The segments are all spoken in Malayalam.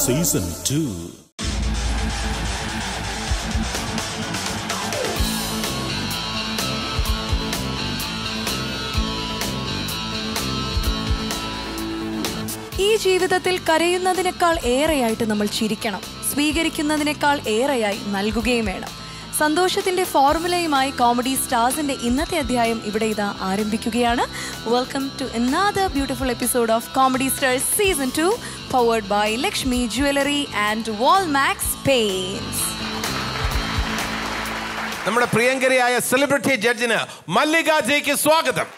സീസൺ ടു ഈ ജീവിതത്തിൽ കരയുന്നതിനേക്കാൾ ഏറെയായിട്ട് നമ്മൾ ചിരിക്കണം സ്വീകരിക്കുന്നതിനേക്കാൾ ഏറെയായി നൽകുകയും വേണം സന്തോഷത്തിന്റെ ഫോർമുലയുമായി കോമഡി സ്റ്റാർസിന്റെ ഇന്നത്തെ അധ്യായം ഇവിടെ ഇതാ ആരംഭിക്കുകയാണ് welcome to another beautiful episode of comedy stars season two powered by Lakshmi jewellery and Walmax paints നമ്മുടെ പ്രിയങ്കരിയായ സെലിബ്രിറ്റി ജഡ്ജിന് മല്ലിക ജിക്ക് സ്വാഗതം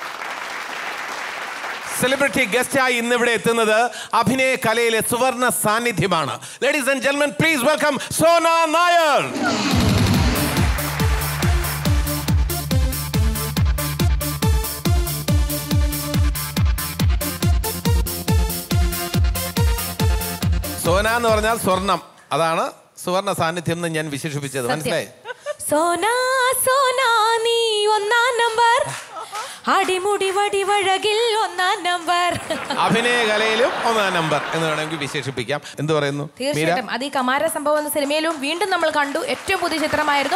സെലിബ്രിറ്റി ഗസ്റ്റായി ഇന്നിവിടെ എത്തുന്നത് അഭിനയ കലയിലെ സുവർണ സാന്നിധ്യമാണ് ലേഡീസ് ആൻഡ് ജെന്മൻ പ്ലീസ് വെൽക്കം സോന നായർ സോന എന്ന് പറഞ്ഞാൽ സ്വർണം അതാണ് സുവർണ സാന്നിധ്യം എന്ന് ഞാൻ വിശേഷിപ്പിച്ചത് മനസ്സിലായി സോനാ സോനാ നീ ഒന്നാം നമ്പർ അടിമുടി വടിവഴകിൽ ഒന്നാം നമ്പർ അഭിനയ കലയിലും ഒന്നാം നമ്പർ എന്ന് വേണമെങ്കിൽ വിശേഷിപ്പിക്കാം എന്ത് പറയുന്നു മീര തീർച്ചയായിട്ടും അത് ഈ കമാര സംഭവം എന്ന സിനിമയിലും വീണ്ടും നമ്മൾ കണ്ടു ഏറ്റവും പുതിയ ചിത്രമായിരുന്നു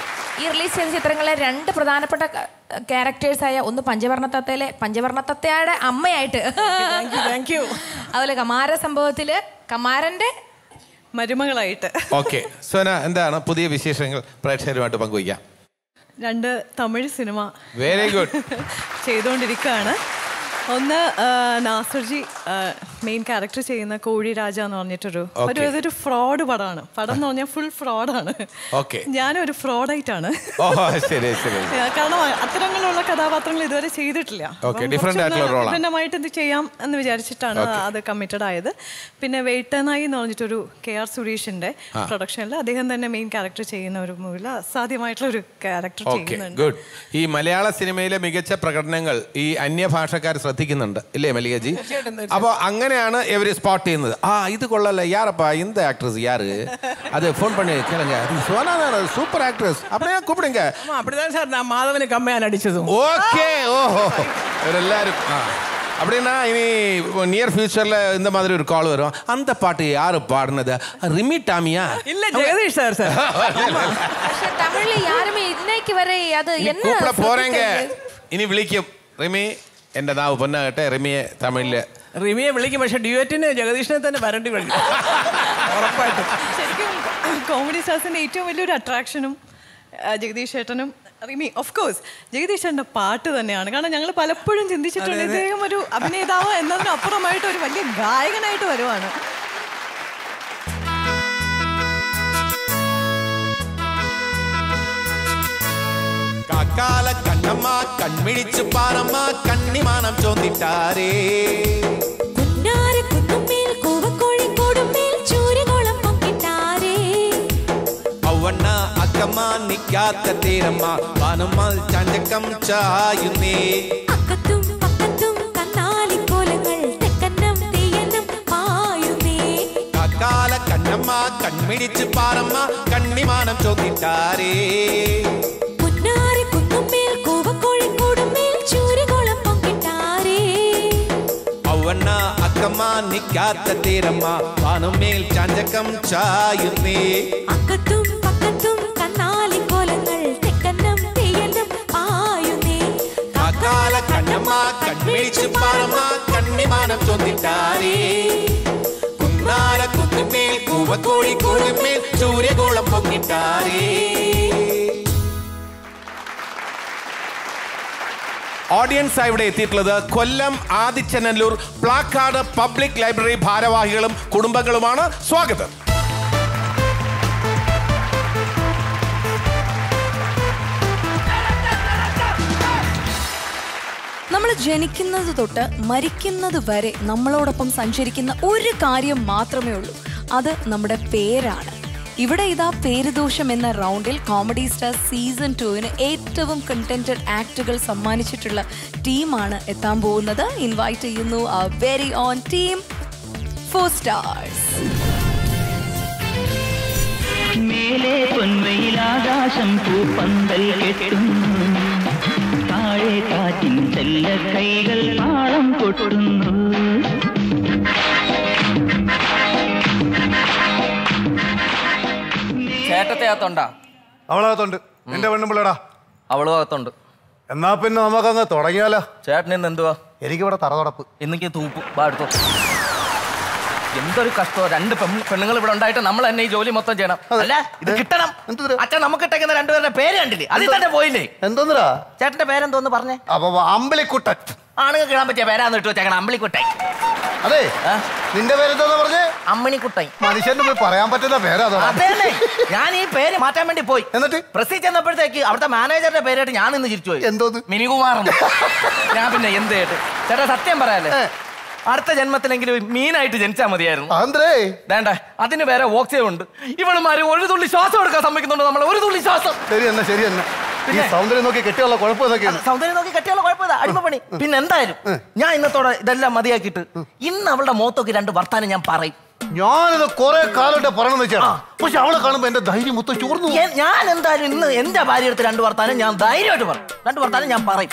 ഈ റിലീസ് ചെയ്ത ചിത്രങ്ങളിലെ രണ്ട് പ്രധാനപ്പെട്ട ക്യാരക്ടേഴ്സായ ഒന്ന് പഞ്ചവർണ്ണത്തത്തയിലെ പഞ്ചവർണ്ണത്തത്തയുടെ അമ്മയായിട്ട് താങ്ക് യു അതുപോലെ കമാര സംഭവത്തില് കമാരന്റെ മരുമകളായിട്ട് ഓക്കെ സോന എന്താണ് പുതിയ വിശേഷങ്ങൾ പ്രേക്ഷകരുമായിട്ട് പങ്കുവയ്ക്കാം രണ്ട് തമിഴ് സിനിമ വെരി ഗുഡ് ചെയ്തുകൊണ്ടിരിക്കുകയാണ് ഒന്ന് ആ, നാസർജി മെയിൻ ക്യാരക്ടർ ചെയ്യുന്ന കോഴി രാജ എന്ന് പറഞ്ഞിട്ടൊരു ഒരു Okay. ഇതൊരു ഫ്രോഡ് പടമാണ് പടം എന്ന് പറഞ്ഞാൽ ഫുൾ ഫ്രോഡാണ് Okay. ഞാനൊരു ഫ്രോഡായിട്ടാണ് ഓ ശരി ശരി കാരണം അത്തരങ്ങളുള്ള കഥാപാത്രങ്ങൾ ഇതുവരെ ചെയ്തിട്ടില്ല Okay, അപ്പം different കുറച്ചൊന്ന് ആയിട്ടുള്ള role ആണ്. വിഭിന്നമായിട്ട് ഇത് ചെയ്യാം എന്ന് വിചാരിച്ചിട്ടാണ് അത് കമ്മിറ്റഡ് ആയത് പിന്നെ വെയിട്ടനായി എന്ന് പറഞ്ഞിട്ടൊരു കെ ആർ സുരേഷിന്റെ പ്രൊഡക്ഷനിൽ അദ്ദേഹം തന്നെ മെയിൻ ക്യാരക്ടർ ചെയ്യുന്ന ഒരു മൂവിൽ അസാധ്യമായിട്ടുള്ള ഒരു ക്യാരക്ടർ ഓക്കെ ചെയ്യുന്നുണ്ട് ഗുഡ് ഈ മലയാള സിനിമയിലെ മികച്ച പ്രകടനങ്ങൾ ഈ അന്യഭാഷക്കാർ ശ്രദ്ധിക്കുന്നുണ്ട് ഇല്ലേ മല്ലികജി അപ്പോൾ അങ്ങനെയാണ് ഇവർ സ്പോട്ട് ചെയ്യുന്നത് ആ ഇത് കൊള്ളല്ല യാറപ്പാ இந்த ஆக்ட்ரஸ் யாரு அது ஃபோன் பண்ணி கேளுங்க அது சோனா சூப்பர் ஆக்ட்ரஸ் அப்படியே கூப்பிடுங்க ஆமா அப்படிதான் சார் நான் மாதவனை கம்மையா நடிச்சதும் ஓகே ஓஹோ இவரெல்லாரும் ஆ அப்படின்னா இனி நியர் ஃபியூச்சரில் இந்த மாதிரி ஒரு கால் வரும் அந்த பாட்டு யாரு பாடினது ரிமி டாமியா இல்ல ஜெகதீஷ் சார் சார் പക്ഷെ തമിഴിൽ യാരുമേ ഇന്നേക്ക് വരെ അത് ഇനി என்ன കൂപ്പിട പോരേങ്ക ശ്രദ്ധിക്കരുത്. ഇനി വിളിക്കും റിമി എൻ്റെ നാവ് പൊന്നാകട്ടെ റിമിയെ തമിഴില് റിമിയെ വിളിക്കും പക്ഷെ ഡ്യൂറ്റിന് ജഗദീഷിനെ തന്നെ വരണ്ടി വരും ഉറപ്പായിട്ടും ശരിക്കും കോമഡി സ്റ്റാർസിന്റെ ഏറ്റവും വലിയൊരു അട്രാക്ഷനും ജഗദീഷ് ചേട്ടനും റിമി ഓഫ് കോഴ്സ് ജഗദീഷ് ചേട്ടൻ്റെ പാട്ട് തന്നെയാണ് കാരണം ഞങ്ങൾ പലപ്പോഴും ചിന്തിച്ചിട്ടുണ്ട് ഇദ്ദേഹം ഒരു അഭിനേതാവ് എന്നതിനപ്പുറമായിട്ട് ഒരു വലിയ ഗായകനായിട്ട് വരുവാണ് കാക്കാല കണ്ണമ്മ കൺമിഴിച്ചു പാറമ്മ കണ്ണിമാനം ചോന്നിട്ടാരേ കുന്നാരക്കുന്നുമേൽ കൂവക്കോഴിക്കോടുമേൽ ചൂരകോളം പൊക്കിട്ടാരേ അവണ്ണ അക്കമ്മ നിക്കാത്ത തീരമ്മ പാനുമ്മൽ ചഞ്ചക്കം ചായുന്നേ അക്കത്തും പക്കത്തും കന്നാലിക്കോലങ്ങൾ തെക്കന്നം തെയ്യന്നം പായുന്നേ കാക്കാല കണ്ണമ്മ കൺമിഴിച്ചു പാറമ്മ കണ്ണിമാനം ചോന്നിട്ടാരേ കുന്നാരക്കുന്നുമേൽ കൂവക്കോഴിക്കോടുമേൽ ചൂരകോളം പൊക്കിട്ടാരേ അവണ്ണ അക്കമ്മ നിക്കാത്ത തീരമ്മ പാനുമേൽ ചഞ്ചക്കം ചായുന്നേ അക്കത്തും പക്കത്തും കന്നാലിക്കോലങ്ങൾ തെക്കന്നം തെയ്യന്നം പായുന്നേ കാക്കാല കണ്ണമ്മ കൺമിഴിച്ചു പാറമ്മ കണ്ണിമാനം ചോന്നിട്ടാരേ കുന്നാര കുത്തുമേൽ കൂവക്കോഴി കൂടുമേൽ സൂര്യകോളം പൊങ്ങിട്ടാരേ ഓഡിയൻസ് ഇവിടെ എത്തിയിട്ടുള്ളത് കൊല്ലം ആദിച്ചനല്ലൂർ പ്ലാക്കാട് പബ്ലിക് ലൈബ്രറി ഭാരവാഹികളും കുടുംബങ്ങളുമാണ് സ്വാഗതം നമ്മൾ ജനിക്കുന്നത് തൊട്ട് മരിക്കുന്നത് വരെ നമ്മളോടൊപ്പം സഞ്ചരിക്കുന്ന ഒരു കാര്യം മാത്രമേ ഉള്ളൂ അത് നമ്മുടെ പേരാണ് ഇവിടെ ഇതാ പേരുദോഷം എന്ന റൗണ്ടിൽ കോമഡി സ്റ്റാർ സീസൺ ടുവിന് ഏറ്റവും കണ്ടന്റഡ് ആക്ടുകൾ സമ്മാനിച്ചിട്ടുള്ള ടീമാണ് എത്താൻ പോകുന്നത് ഇൻവൈറ്റ് ചെയ്യുന്നു ആ very own team four stars മേലെ പൊന്മയിലാകാശം പൂപ്പന്തൽ കെട്ടുന്നു താഴെ കാറ്റിൻ ചെല്ല കൈകൾ താളം കൊട്ടുന്നു ഏട്ടത്തെ അകത്തുണ്ടാ അവളകത്തുണ്ട് നിന്റെ പെണ്ണുമ്പിള്ളടാ അവളും അകത്തുണ്ട് എന്നാ പിന്നെ നമുക്കങ്ങ് തുടങ്ങിയാലോ ചേട്ടൻ ഇന്ന് എന്തുവാ എനിക്കിവിടെ തറതുടപ്പ് ഇന്നെനിക്ക് തൂപ്പ് ബാ എടുത്തോ എന്തൊരു കഷ്ടമോ രണ്ട് പെണ്ണ് പെണ്ണുങ്ങൾ ഇവിടെ ഉണ്ടായിട്ട് നമ്മൾ തന്നെ ഈ ജോലി മൊത്തം ചെയ്യണം അല്ല ഇത് കിട്ടണം അച്ഛൻ നമുക്ക് ഇട്ടേക്കുന്ന രണ്ടുപേരുടെ പേര് കണ്ടില്ലേ അതിൽ തന്നെ പോയില്ലേ എന്തോന്നരാ ചേട്ടന്റെ പേരെന്തോന്ന് പറഞ്ഞേ അപ്പൊ അമ്പലിക്കുട്ടൻ ആണുങ്ങൾ കിടാൻ പറ്റിയ പേരാന്ന് ഇട്ട് വെച്ചേക്കണം അമ്പിളിക്കുട്ടായി അതെ നിന്റെ പേരെന്തോന്ന് പറഞ്ഞേ അമ്മിണിക്കുട്ടായി മനുഷ്യന് പോയി പറയാൻ പറ്റുന്ന പേരാ അതേന്നെ ഞാൻ ഈ പേര് മാറ്റാൻ വേണ്ടി പോയി എന്നിട്ട് പ്രസി ചെന്നപ്പോഴത്തേക്ക് അവിടുത്തെ മാനേജറിന്റെ പേരായിട്ട് ഞാൻ ഇന്ന് ചിരിച്ചു പോയി എന്തോന്ന് മിനികുമാർ എന്ന്. ഞാൻ പിന്നെ എന്ത് കേട്ട് ചേട്ടാ സത്യം പറയാല്ലേ അടുത്ത ജന്മത്തിലെങ്കിലും മീനായിട്ട് ജനിച്ചാൽ മതിയായിരുന്നു ആന്ത്രേ വേണ്ട അതിന് വേറെ ഓക്സിജൻ ഉണ്ട് ഇവളുമാര് ഒരു തുള്ളി ശ്വാസം എടുക്കാൻ സമ്മതിക്കുന്നുണ്ട് നമ്മൾ ഒരു തുള്ളി ശ്വാസം ശരി തന്നെ ശരി തന്നെ ഈ പിന്നെ? സൗന്ദര്യം നോക്കി കെട്ടിയുള്ള കുഴപ്പം ഇതൊക്കെയാണ് സൗന്ദര്യം നോക്കി കെട്ടിയുള്ള കുഴപ്പമില്ല അടിമപ്പണി പിന്നെ എന്തായാലും ഞാൻ ഇന്നത്തോടെ ഇതെല്ലാം മതിയാക്കിയിട്ട് ഇന്ന് അവളുടെ മുഖത്തൊക്കെ രണ്ട് വർത്താനം ഞാൻ പറയും ഞാനിത് കുറെ കാലമായിട്ട് പറയണമെന്ന് വെച്ചാ പക്ഷെ അവളെ കാണുമ്പോ എന്റെ ധൈര്യം മൊത്തം ചോർന്നു പോകും. ഞാൻ- ഞാൻ എന്തായാലും ഇന്ന് എന്റെ ഭാര്യ എടുത്ത് രണ്ട് വർത്താനം ഞാൻ ധൈര്യമായിട്ട് പറയും രണ്ട് വർത്താനം ഞാൻ പറയും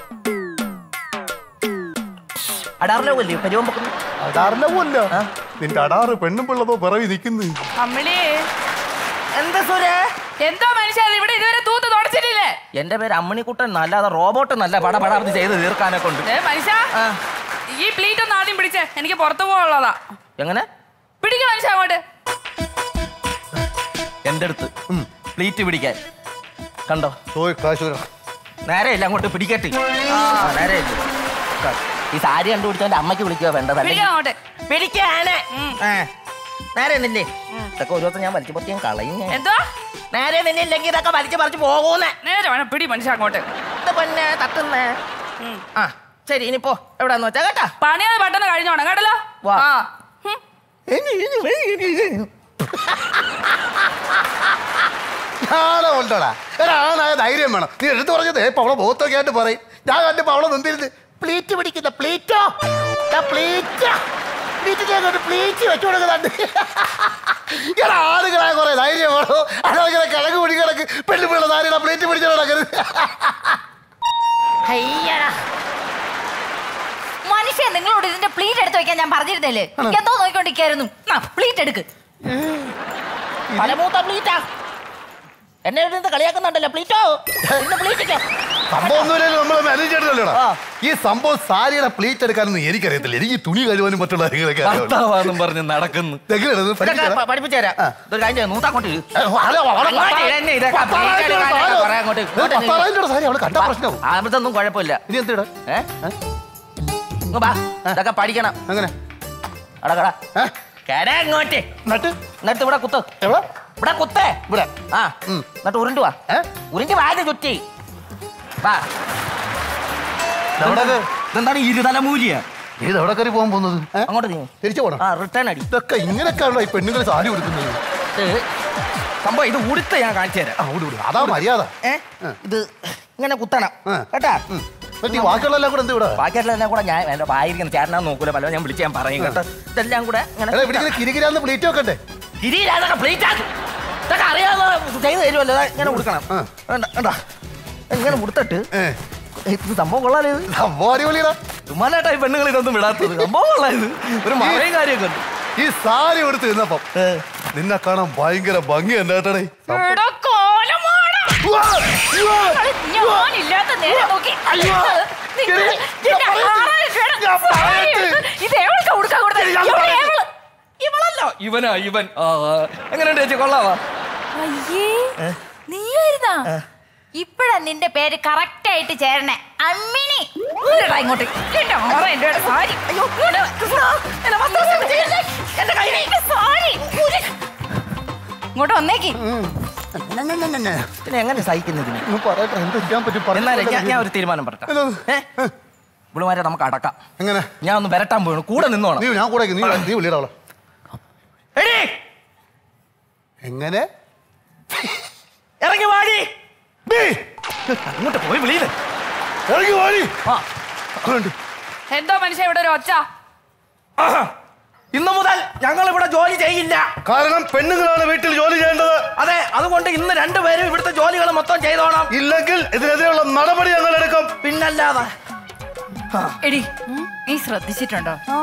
അടാറിലോ അല്ലേ പരിവമ്പക്കുന്നു അടാറിന്റെ പോല്ല നിന്റെ അടാറ് പെണ്ണും പിള്ളതോ പിറവി നിൽക്കുന്നു അമ്മിളി എന്താ സുരേ എന്തോ മനുഷ്യ ഇവിടെ ഇതുവരെ തൂത്ത് തുടച്ചിട്ടില്ലേ എന്റെ പേര് അമ്മണിക്കുട്ടൻ എന്നല്ലാതെ റോബോട്ട് നല്ല പടപടാർന്ന് ചെയ്ത് തീർക്കാനെ കൊണ്ട് ഏ മനുഷ്യ ആ. ഈ പ്ലീറ്റ് ഒന്ന് ആദ്യം പിടിച്ചേ എനിക്ക് പുറത്തു പോകാനുള്ളതാ എങ്ങനെ പിടിക്ക മനുഷ്യ അങ്ങോട്ട് എന്റെ അടുത്ത് പ്ലീറ്റ് പിടിക്കാൻ കണ്ടോ പോയി കാശ് തരാം. നേരെ ഇല്ല അങ്ങോട്ട് പിടിക്കട്ടെ ആ നേരെ ഇല്ല ഈ സാരി കണ്ടുപിടിച്ചവന്റെ അമ്മയ്ക്ക് വിളിക്കുക വേണ്ടത് പിടിക്കാം അങ്ങോട്ട് പിടിക്കാനെ നേരെ നിന്നില്ലേ ഇതൊക്കെ ഒരു ദിവസം ഞാൻ വലിച്ചു പറിച്ച് ഞാൻ കളയും ഞാൻ. എന്തോ നേരെ നിന്നില്ലെങ്കിൽ ഇതൊക്കെ വലിച്ചു പറിച്ച് പോകുന്നേ നേരെ വേണം പിടി മനുഷ്യ അങ്ങോട്ട് ഇത് പൊന്നെ തട്ടുന്നേ ആ ശരി ഇനിയിപ്പോ എവിടാന്ന് വെച്ചാ കേട്ടാ പണിയത് പെട്ടെന്ന് കഴിഞ്ഞോണം കേട്ടല്ലോ വാ. ആ ഹും. ഞാനാ ഉണ്ടോടാ ഒരാണായ ധൈര്യം വേണം നീ എടുത്തു പറഞ്ഞത് ഇപ്പൊ അവളെ മുഖത്തൊക്കെ ആയിട്ട് പറയും ഞാൻ കണ്ടപ്പോ അവളെ നിന്നിരുന്ന് പ്ലീറ്റ് പിടിക്കുന്ന പ്ലീറ്റോ പ്ലീറ്റ് പ്ലീറ്റ് അങ്ങോട്ട് പ്ലീറ്റ് വെച്ചു കൊടുക്കുന്നുണ്ട് ഇങ്ങനെ ആളുകളായ കുറെ ധൈര്യം വേണോ അതോ ഇങ്ങനെ കിഴക്ക് പിടി കിടക്ക് പെണ്ണു പിള്ള ധാരണ പ്ലീറ്റ് പിടിച്ചു കിടക്കരുത് മനുഷ്യ നിങ്ങളോട് ഇതിന്റെ പ്ലീറ്റ് എടുത്ത് വെക്കാൻ ഞാൻ പറഞ്ഞിരുന്നില്ലേ എന്തോ നോക്കിക്കൊണ്ടിരിക്കായിരുന്നു പ്ലീറ്റ് എടുക്ക് പലമൂത്ത പ്ലീറ്റാ എന്നെ ഇവിടെ നിന്ന് കളിയാക്കുന്നുണ്ടല്ലോ പ്ലീറ്റോ ഇന്ന് പ്ലീറ്റിക്കോ സംഭവം ഒന്നുമില്ലല്ലോ നമ്മൾ മാനേജ് ചെയ്തില്ലല്ലോടാ ആ. ഈ സംഭവം സാരിയുടെ പ്ലീറ്റ് എടുക്കാനൊന്നും എനിക്കറിയത്തില്ല എനിക്ക് ഈ തുണി കഴുകാനും മറ്റുള്ള കാര്യങ്ങളൊക്കെ അറിയാവുള്ളൂ. ഭർത്താവാന്നും പറഞ്ഞ് നടക്കുന്നു ഇതെങ്ങനെയാണ് ഇത് ഇതൊക്കെ പഠിപ്പിച്ചതാ? പ- പഠിപ്പിച്ചു തരാം ഇതൊരു കാര്യം ചെയ്യാം നൂത്താക്കോട്ട് ഇരി. ഏ, ഹലോ, അവളെ അങ്ങോട്ട് പത്താ- ഇരന്നെ ഇതൊക്കെ പത്താറായിരം പ്ലീറ്റ് രൂപ എടുക്കാനൊക്കെ സാരി. പറയാം അങ്ങോട്ട്. ഏ, ഇങ്ങോട്ട് നീ. പത്താറായിരം രൂപ സാരി അവള് കണ്ട പ്രശ്നവും അവിടുത്തൊന്നും കുഴപ്പമില്ല ഇനി എന്തിടാ ഏ? ഇങ്ങ് വാ. ഇതൊക്കെ പഠിക്കണം അങ്ങനെ അടാ കടാ ഏ? കേടാ ഇങ്ങോട്ട് എന്നിട്ട് എന്നിട്ട് ഇവിടെ കുത്ത് എവിടെ ഇവിടെ കുത്തേ ഇവിടെ ആ ഉം. എന്നിട്ട് ഉരുണ്ടു വാ ഏ? ഉരുണ്ടി വാല് ചുറ്റി വാ എവിടെ ഇതെന്താണ് ഇരുതലമൂലിയ ഇത് എവിടെ കയറി പോകാൻ പോകുന്നത് ഏ? അങ്ങോട്ട് നീ തിരിച്ചു പോണം ആ റിട്ടേൺ അടി ഇതൊക്കെ ഇങ്ങനെയൊക്കെയാണല്ലോ ഈ പെണ്ണുങ്ങൾ സാരി കൊടുക്കുന്നത് ഇത് സംഭവം ഇത് ഉടുത്ത് ഞാൻ കാണിച്ചു തരാം ആ, ഓടി ഓടി അതാ മര്യാദ ഏ ഇത് ഇങ്ങനെ കുത്തണം ആ. കേട്ടാ ഉം. എന്നിട്ട് ഈ ബാക്കിയുള്ളതെല്ലാം കൂടെ എന്ത് ഇവിടെ ബാക്കിയെല്ലാം കൂടെ ഞാൻ എന്റെ വായിരിക്കുന്ന ചേട്ടനാ നോക്കൂല പല ഞാൻ വിളിച്ച് ഞാൻ പറയും കേട്ടോ ഇതെല്ലാം കൂടെ ഇങ്ങനെ എടാ ഇവിടെ ഇങ്ങനെ കിരികിരാന്ന് പ്ലേറ്റ് വെക്കണ്ടേ തിരിയില്ലാതൊക്കെ പ്ലേറ്റ് ആക്കും ഇതൊക്കെ അറിയാതെ ചെയ്ത് തരുമല്ലോ ദാ ഇങ്ങനെ കൊടുക്കണം ആ. വേണ്ട വേണ്ട ഇങ്ങനെ കൊടുത്തിട്ട് ഏ ഇത് സംഭവം കൊള്ളാലേ ഇത് സംഭവം അടിപൊളിയാ ചുമ്മാനായിട്ടാ ഈ പെണ്ണുങ്ങൾ ഇതൊന്നും വിടാത്തത് സംഭവം കൊള്ളാം ഇത് ഒരു മറയും കാര്യമൊക്കെ ഉണ്ട് ഈ സാരി എടുത്ത് നിന്നപ്പം ഏ. നിന്നെ കാണാൻ ഭയങ്കര ഭംഗി എന്തായിട്ടേ എടോ കോലമാടാ. ഞാനില്ലാത്ത നേരം നോക്കി നിങ്ങൾ ഇതിന്റെ ആറായിരം രൂപയുടെ സാരി എടുത്ത് ഇത് എവൾക്ക് കൊടുക്കാൻ കൊടുത്തത്? ഇവിടെ എവള്? ഇവളല്ല ഇവനാ ഇവൻ ആ ആ. എങ്ങനെയുണ്ട് ചേച്ചി കൊള്ളാവാ അയ്യേ നീയായിരുന്നാ ഇപ്പഴാ നിന്റെ പേര് കറക്റ്റ് ആയിട്ട് ചേരണേ അമ്മിണി ഊരെടാ ഇങ്ങോട്ട് എന്റെ മോറ എന്റെ കൂടെ സാരി അയ്യോ ഇങ്ങോട്ട് വാ. എന്നെ വസ്ത്രം ചെയ്യരുത്. എന്റെ കയ്യിൽ എന്റെ സാരി ഊര്. ഇങ്ങോട്ട് വന്നേക്ക് പിന്നെ എങ്ങനെ സഹിക്കുന്നതിന് പറയട്ടെ എന്ത് ചെയ്യാൻ പറ്റും എന്നാലേ ഞാൻ ഞാൻ പറയാൻ ഒരു തീരുമാനം പറട്ടെ എന്നത്? ഏ ഇവളുമാരെ നമുക്ക് അടക്കാം എങ്ങനെ ഞാൻ ഒന്ന് വരട്ടാൻ പോകണം കൂടെ നിന്നോണം നീ ഞാൻ കൂടെ നീ നീ വിളിയടാ അവളെ എടീ, എങ്ങനെ ഇറങ്ങി വാടി നീ അങ്ങോട്ട് പോയി വിളിയത് ഇറങ്ങി വാടി ആ അതുകൊണ്ട് എന്തോ മനുഷ്യ ഇവിടെ ഒരു ഒച്ച ആഹാ. ഇന്നു മുതൽ ഞങ്ങൾ ഇവിടെ ജോലി ചെയ്യില്ല കാരണം പെണ്ണുങ്ങളാണ് വീട്ടിൽ ജോലി ചെയ്യേണ്ടത് അതെ അതുകൊണ്ട് ഇന്ന് രണ്ടുപേരും ഇവിടുത്തെ ജോലികൾ മൊത്തം ചെയ്തോണം ഇല്ലെങ്കിൽ ഇതിനെതിരെയുള്ള നടപടി ഞങ്ങൾ എടുക്കും പിന്നല്ലാതെ എടി നീ ശ്രദ്ധിച്ചിട്ടുണ്ടോ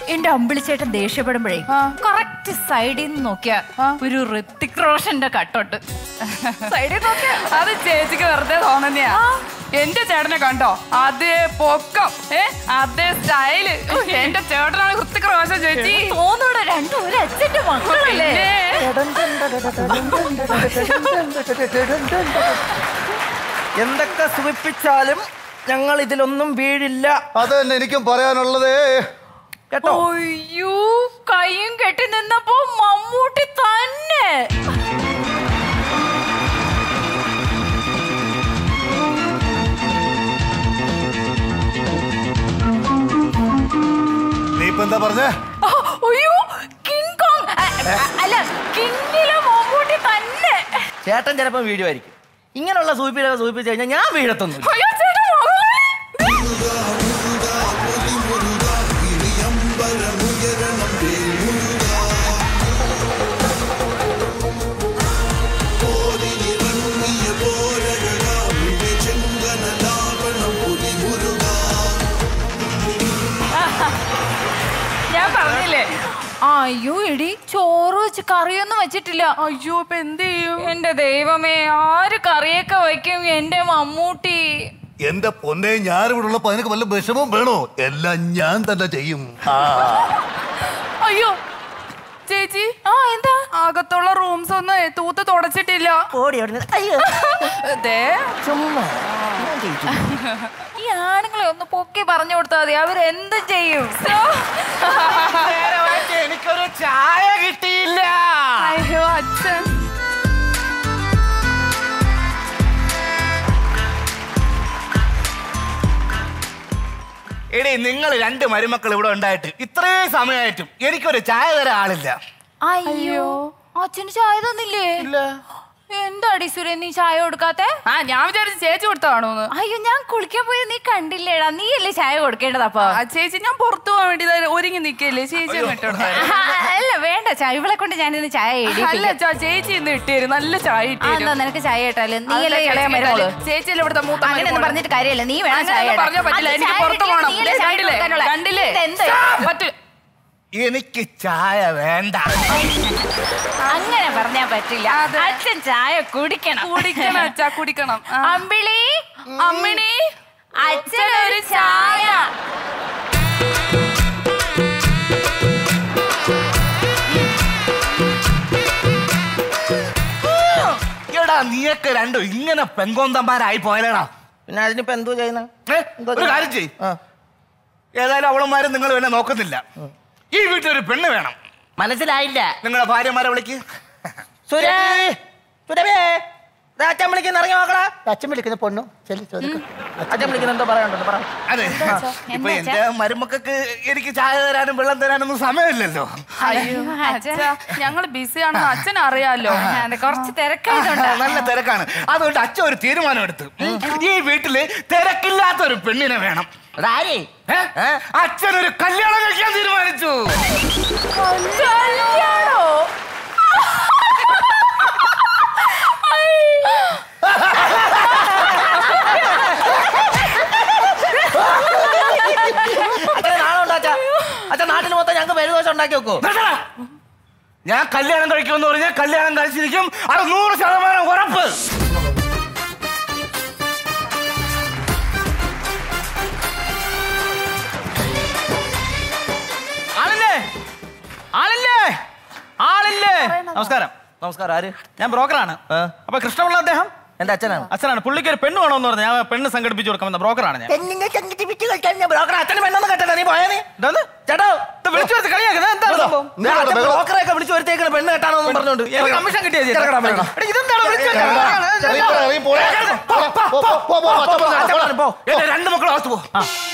എന്റെ അമ്പിളിച്ചേട്ടൻ ദേഷ്യപ്പെടുമ്പോഴേ കറക്റ്റ് സൈഡിൽ നിന്ന് നോക്കിയ ഒരു ഋത്തിക് റോഷന്റെ കട്ടോട്ട് സൈഡിൽ നോക്കിയാ അത് ചേച്ചിക്ക് വെറുതെ തോന്നുന്നയാ എന്റെ ചേട്ടനെ കണ്ടോ അതേ പൊക്കം ഏ അതേ സ്റ്റൈല് എന്റെ ചേട്ടനാണ് ഹൃത്തിക് റോഷൻ ചേച്ചി തോന്നൂടെ രണ്ടും ഒരു അച്ഛന്റെ മക്കളല്ലേ എന്തൊക്കെ സുഖിപ്പിച്ചാലും ഞങ്ങൾ ഇതിലൊന്നും വീഴില്ല അത് തന്നെ എനിക്കും പറയാനുള്ളത് കേട്ടോ അയ്യോ കൈയും കെട്ടി നിന്നപ്പോ മമ്മൂട്ടി തന്നെ നീ ഇപ്പൊ എന്താ പറഞ്ഞേ ആ, അയ്യോ കിങ് കോങ് അ, അ, അല്ല കിങ്ങിലെ മമ്മൂട്ടി തന്നെ ചേട്ടൻ ചിലപ്പോൾ വീഴുമായിരിക്കും ഇങ്ങനെയുള്ള സൂപ്പിലൊക്കെ സൂപ്പിച്ച് കഴിഞ്ഞാൽ ഞാൻ വീഴത്തൊന്നുമില്ല അയ്യോ ചേട്ടൻ മകളെ. ഞാൻ പറഞ്ഞില്ലേ അയ്യോ എടി ചോറ് വെച്ച് കറിയൊന്നും വെച്ചിട്ടില്ല അയ്യോ ഇപ്പൊ എന്ത് ചെയ്യും എന്റെ ദൈവമേ ആര് കറിയൊക്കെ വയ്ക്കും എന്റെ മമ്മൂട്ടി എന്റെ പൊന്നെ ഞാൻ ഇവിടെ ഉള്ളപ്പോ അതിനൊക്കെ വല്ല വിഷമവും വേണോ എല്ലാം ഞാൻ തന്നെ ചെയ്യും ആ അയ്യോ ചേച്ചി ആ എന്താ അകത്തുള്ള റൂംസ് ഒന്നും തൂത്ത് തുടച്ചിട്ടില്ല ഓടി അവിടെ അയ്യോ ദേ, ചുമ്മാ ഈ ആണുങ്ങളെ ഒന്ന് പൊക്കി പറഞ്ഞു കൊടുത്താൽ മതി അവരെന്ത് ചെയ്യും എനിക്കൊരു ചായ കിട്ടിയില്ല അയ്യോ അച്ഛൻ എടി നിങ്ങൾ രണ്ട് മരുമക്കൾ ഇവിടെ ഉണ്ടായിട്ട് ഇത്രയും സമയമായിട്ടും എനിക്കൊരു ചായ തരാൻ ആളില്ല അയ്യോ അച്ഛന് ചായ തന്നില്ലേ എന്താടി സുരേ നീ ചായ കൊടുക്കാത്തെ ആ ഞാൻ വിചാരിച്ചു ചേച്ചി കൊടുത്തതാണോന്ന് അയ്യോ ഞാൻ കുളിക്കാൻ പോയി നീ കണ്ടില്ലേടാ നീ അല്ലേ ചായ കൊടുക്കേണ്ടത് അപ്പൊ ആ, ചേച്ചി ഞാൻ പുറത്തു പോകാൻ വേണ്ടി ദാ ഒരുങ്ങി നിക്കല്ലേ ചേച്ചി അങ്ങ് ഇട്ടുകൊടുത്തായിരുന്നു. അല്ല വേണ്ട ചായ ഇവളെ കൊണ്ട് ഞാൻ ഇന്ന് ചായ അല്ല ഇടിയിപ്പിക്കാം. ചാ, ചേച്ചി ഇന്ന് ഇട്ടേരും നല്ല ചായ ആ, ഇട്ടേരും എന്നാ നിനക്ക് ചായ ഇട്ടാല് നീ അതല്ല അല്ലേ ഇളയ ചേച്ചി മരുമോള് ഇട്ടാല്. ചേച്ചിയല്ലേ ഇവിടുത്തെ മൂത്ത അങ്ങനെയൊന്നും മരുമോള്. പറഞ്ഞിട്ട് കാര്യമില്ല നീ വേണം ചായ അങ്ങനെയൊന്നും ഇടാൻ. പറഞ്ഞാ പറ്റില്ല അത് എനിക്ക് ചായ പുറത്ത് കിട്ടിയാൽ പോകണം നീയല്ലേ ചായ കണ്ടില്ലേ കൊടുക്കാനുള്ള. കണ്ടില്ലേ ഇതെന്ത്? പറ്റില്ല എനിക്ക് ചായ വേണ്ട അങ്ങനെ പറഞ്ഞാ പറ്റില്ല അച്ഛൻ ചായ കുടിക്കണം കുടിക്കണം അച്ഛാ കുടിക്കണം ആ. അമ്പിളി അമ്മിണി അച്ഛനൊരു ചായ എടാ നീയൊക്കെ രണ്ടും ഇങ്ങനെ പെങ്കോന്തന്മാരായി പോയലടാ പിന്നെ അതിനിപ്പോ എന്തോ ചെയ്യുന്ന ഏ? ഒരു കാര്യം ചെയ് ഏതായാലും അവളന്മാരും നിങ്ങൾ എന്നെ നോക്കുന്നില്ല ഈ വീട്ടിൽ ഒരു പെണ്ണ് വേണം മനസ്സിലായില്ല നിങ്ങളെ ഭാര്യമാരെ വിളിക്ക് സുരേ സുരഭേ ദാ അച്ഛൻ വിളിക്കുന്ന ഇറങ്ങി നോക്കടാ അച്ഛൻ വിളിക്കുന്ന പൊണ്ണു ചെല്ലി ചോദിക്കും അച്ഛൻ വിളിക്കുന്ന എന്തോ പറയാനുണ്ടോ പറ അതെ ഇപ്പൊ എന്റെ മരുമക്കൾക്ക് എനിക്ക് ചായ തരാനും വെള്ളം തരാനൊന്നും സമയമില്ലല്ലോ അയ്യോ അച്ഛാ ഞങ്ങള് ബിസിയാണെന്ന് അച്ഛൻ അറിയാലോ അതെ, കുറച്ച് തിരക്കായതുകൊണ്ടാ നല്ല തിരക്കാണ് അതുകൊണ്ട് അച്ഛൻ ഒരു തീരുമാനം എടുത്തു ഈ വീട്ടില് തിരക്കില്ലാത്ത ഒരു പെണ്ണിനെ വേണം ആരേ ഏ? അച്ഛൻ ഒരു കല്യാണം കഴിക്കാൻ തീരുമാനിച്ചു കല്യാണോ അച്ഛൻ നാളെ ഉണ്ടോ അച്ഛാ അച്ഛൻ നാട്ടിൽ മൊത്തം ഞങ്ങൾക്ക് പരിദോഷം ഉണ്ടാക്കി വെക്കോ നിർത്തടാ. ഞാൻ കല്യാണം കഴിക്കുമെന്ന് പറഞ്ഞാൽ കല്യാണം കഴിച്ചിരിക്കും അത് നൂറ് ശതമാനം ഉറപ്പ് ആളില്ലേ ആളില്ലേ ആളില്ലേ നമസ്കാരം നമസ്കാരം ആര് ഞാൻ ബ്രോക്കറാണ് അപ്പൊ കൃഷ്ണപിള്ള അദ്ദേഹം എന്റെ അച്ഛനാണ് അച്ഛനാണ് പുള്ളിക്ക് ഒരു പെണ്ണ് വേണമെന്ന് പറഞ്ഞു ഞാൻ പെണ്ണ് സംഘടിപ്പിച്ചു കൊടുക്കാമെന്ന ബ്രോക്കറാണ് ഞാൻ പെണ്ണിനെ ചങ്കിട്ട് വിറ്റ് കളിക്കാൻ ഞാൻ ബ്രോക്കർ അച്ഛനെ പെണ്ണൊന്നും കെട്ടണ്ട നീ പോയാ നീ ഇതെന്ത്? ചേട്ടോ ഇത് വിളിച്ചു വരുത്തി കളിയാക്കുന്നത് എന്താ സംഭവം നീ അവിടെ ബഹളം- ബ്രോക്കറെയൊക്കെ വിളിച്ചു വരുത്തേക്കണ പെണ്ണ് കെട്ടാണോന്നും പറഞ്ഞോണ്ട് എനിക്ക് കമ്മീഷൻ കിട്ടിയ ഇറങ്ങടാ, ഇറങ്ങടാ. ഇതെന്താണ് വിളിച്ചു ഇറങ്ങി പോടാ, ഇറങ്ങി പോടാ. പോ, പോ, പോ, പോ, അച്ഛൻ പറഞ്ഞ അച്ഛൻ പറഞ്ഞു, പോ. എന്റെ രണ്ട് മക്കളും അകത്ത് പോ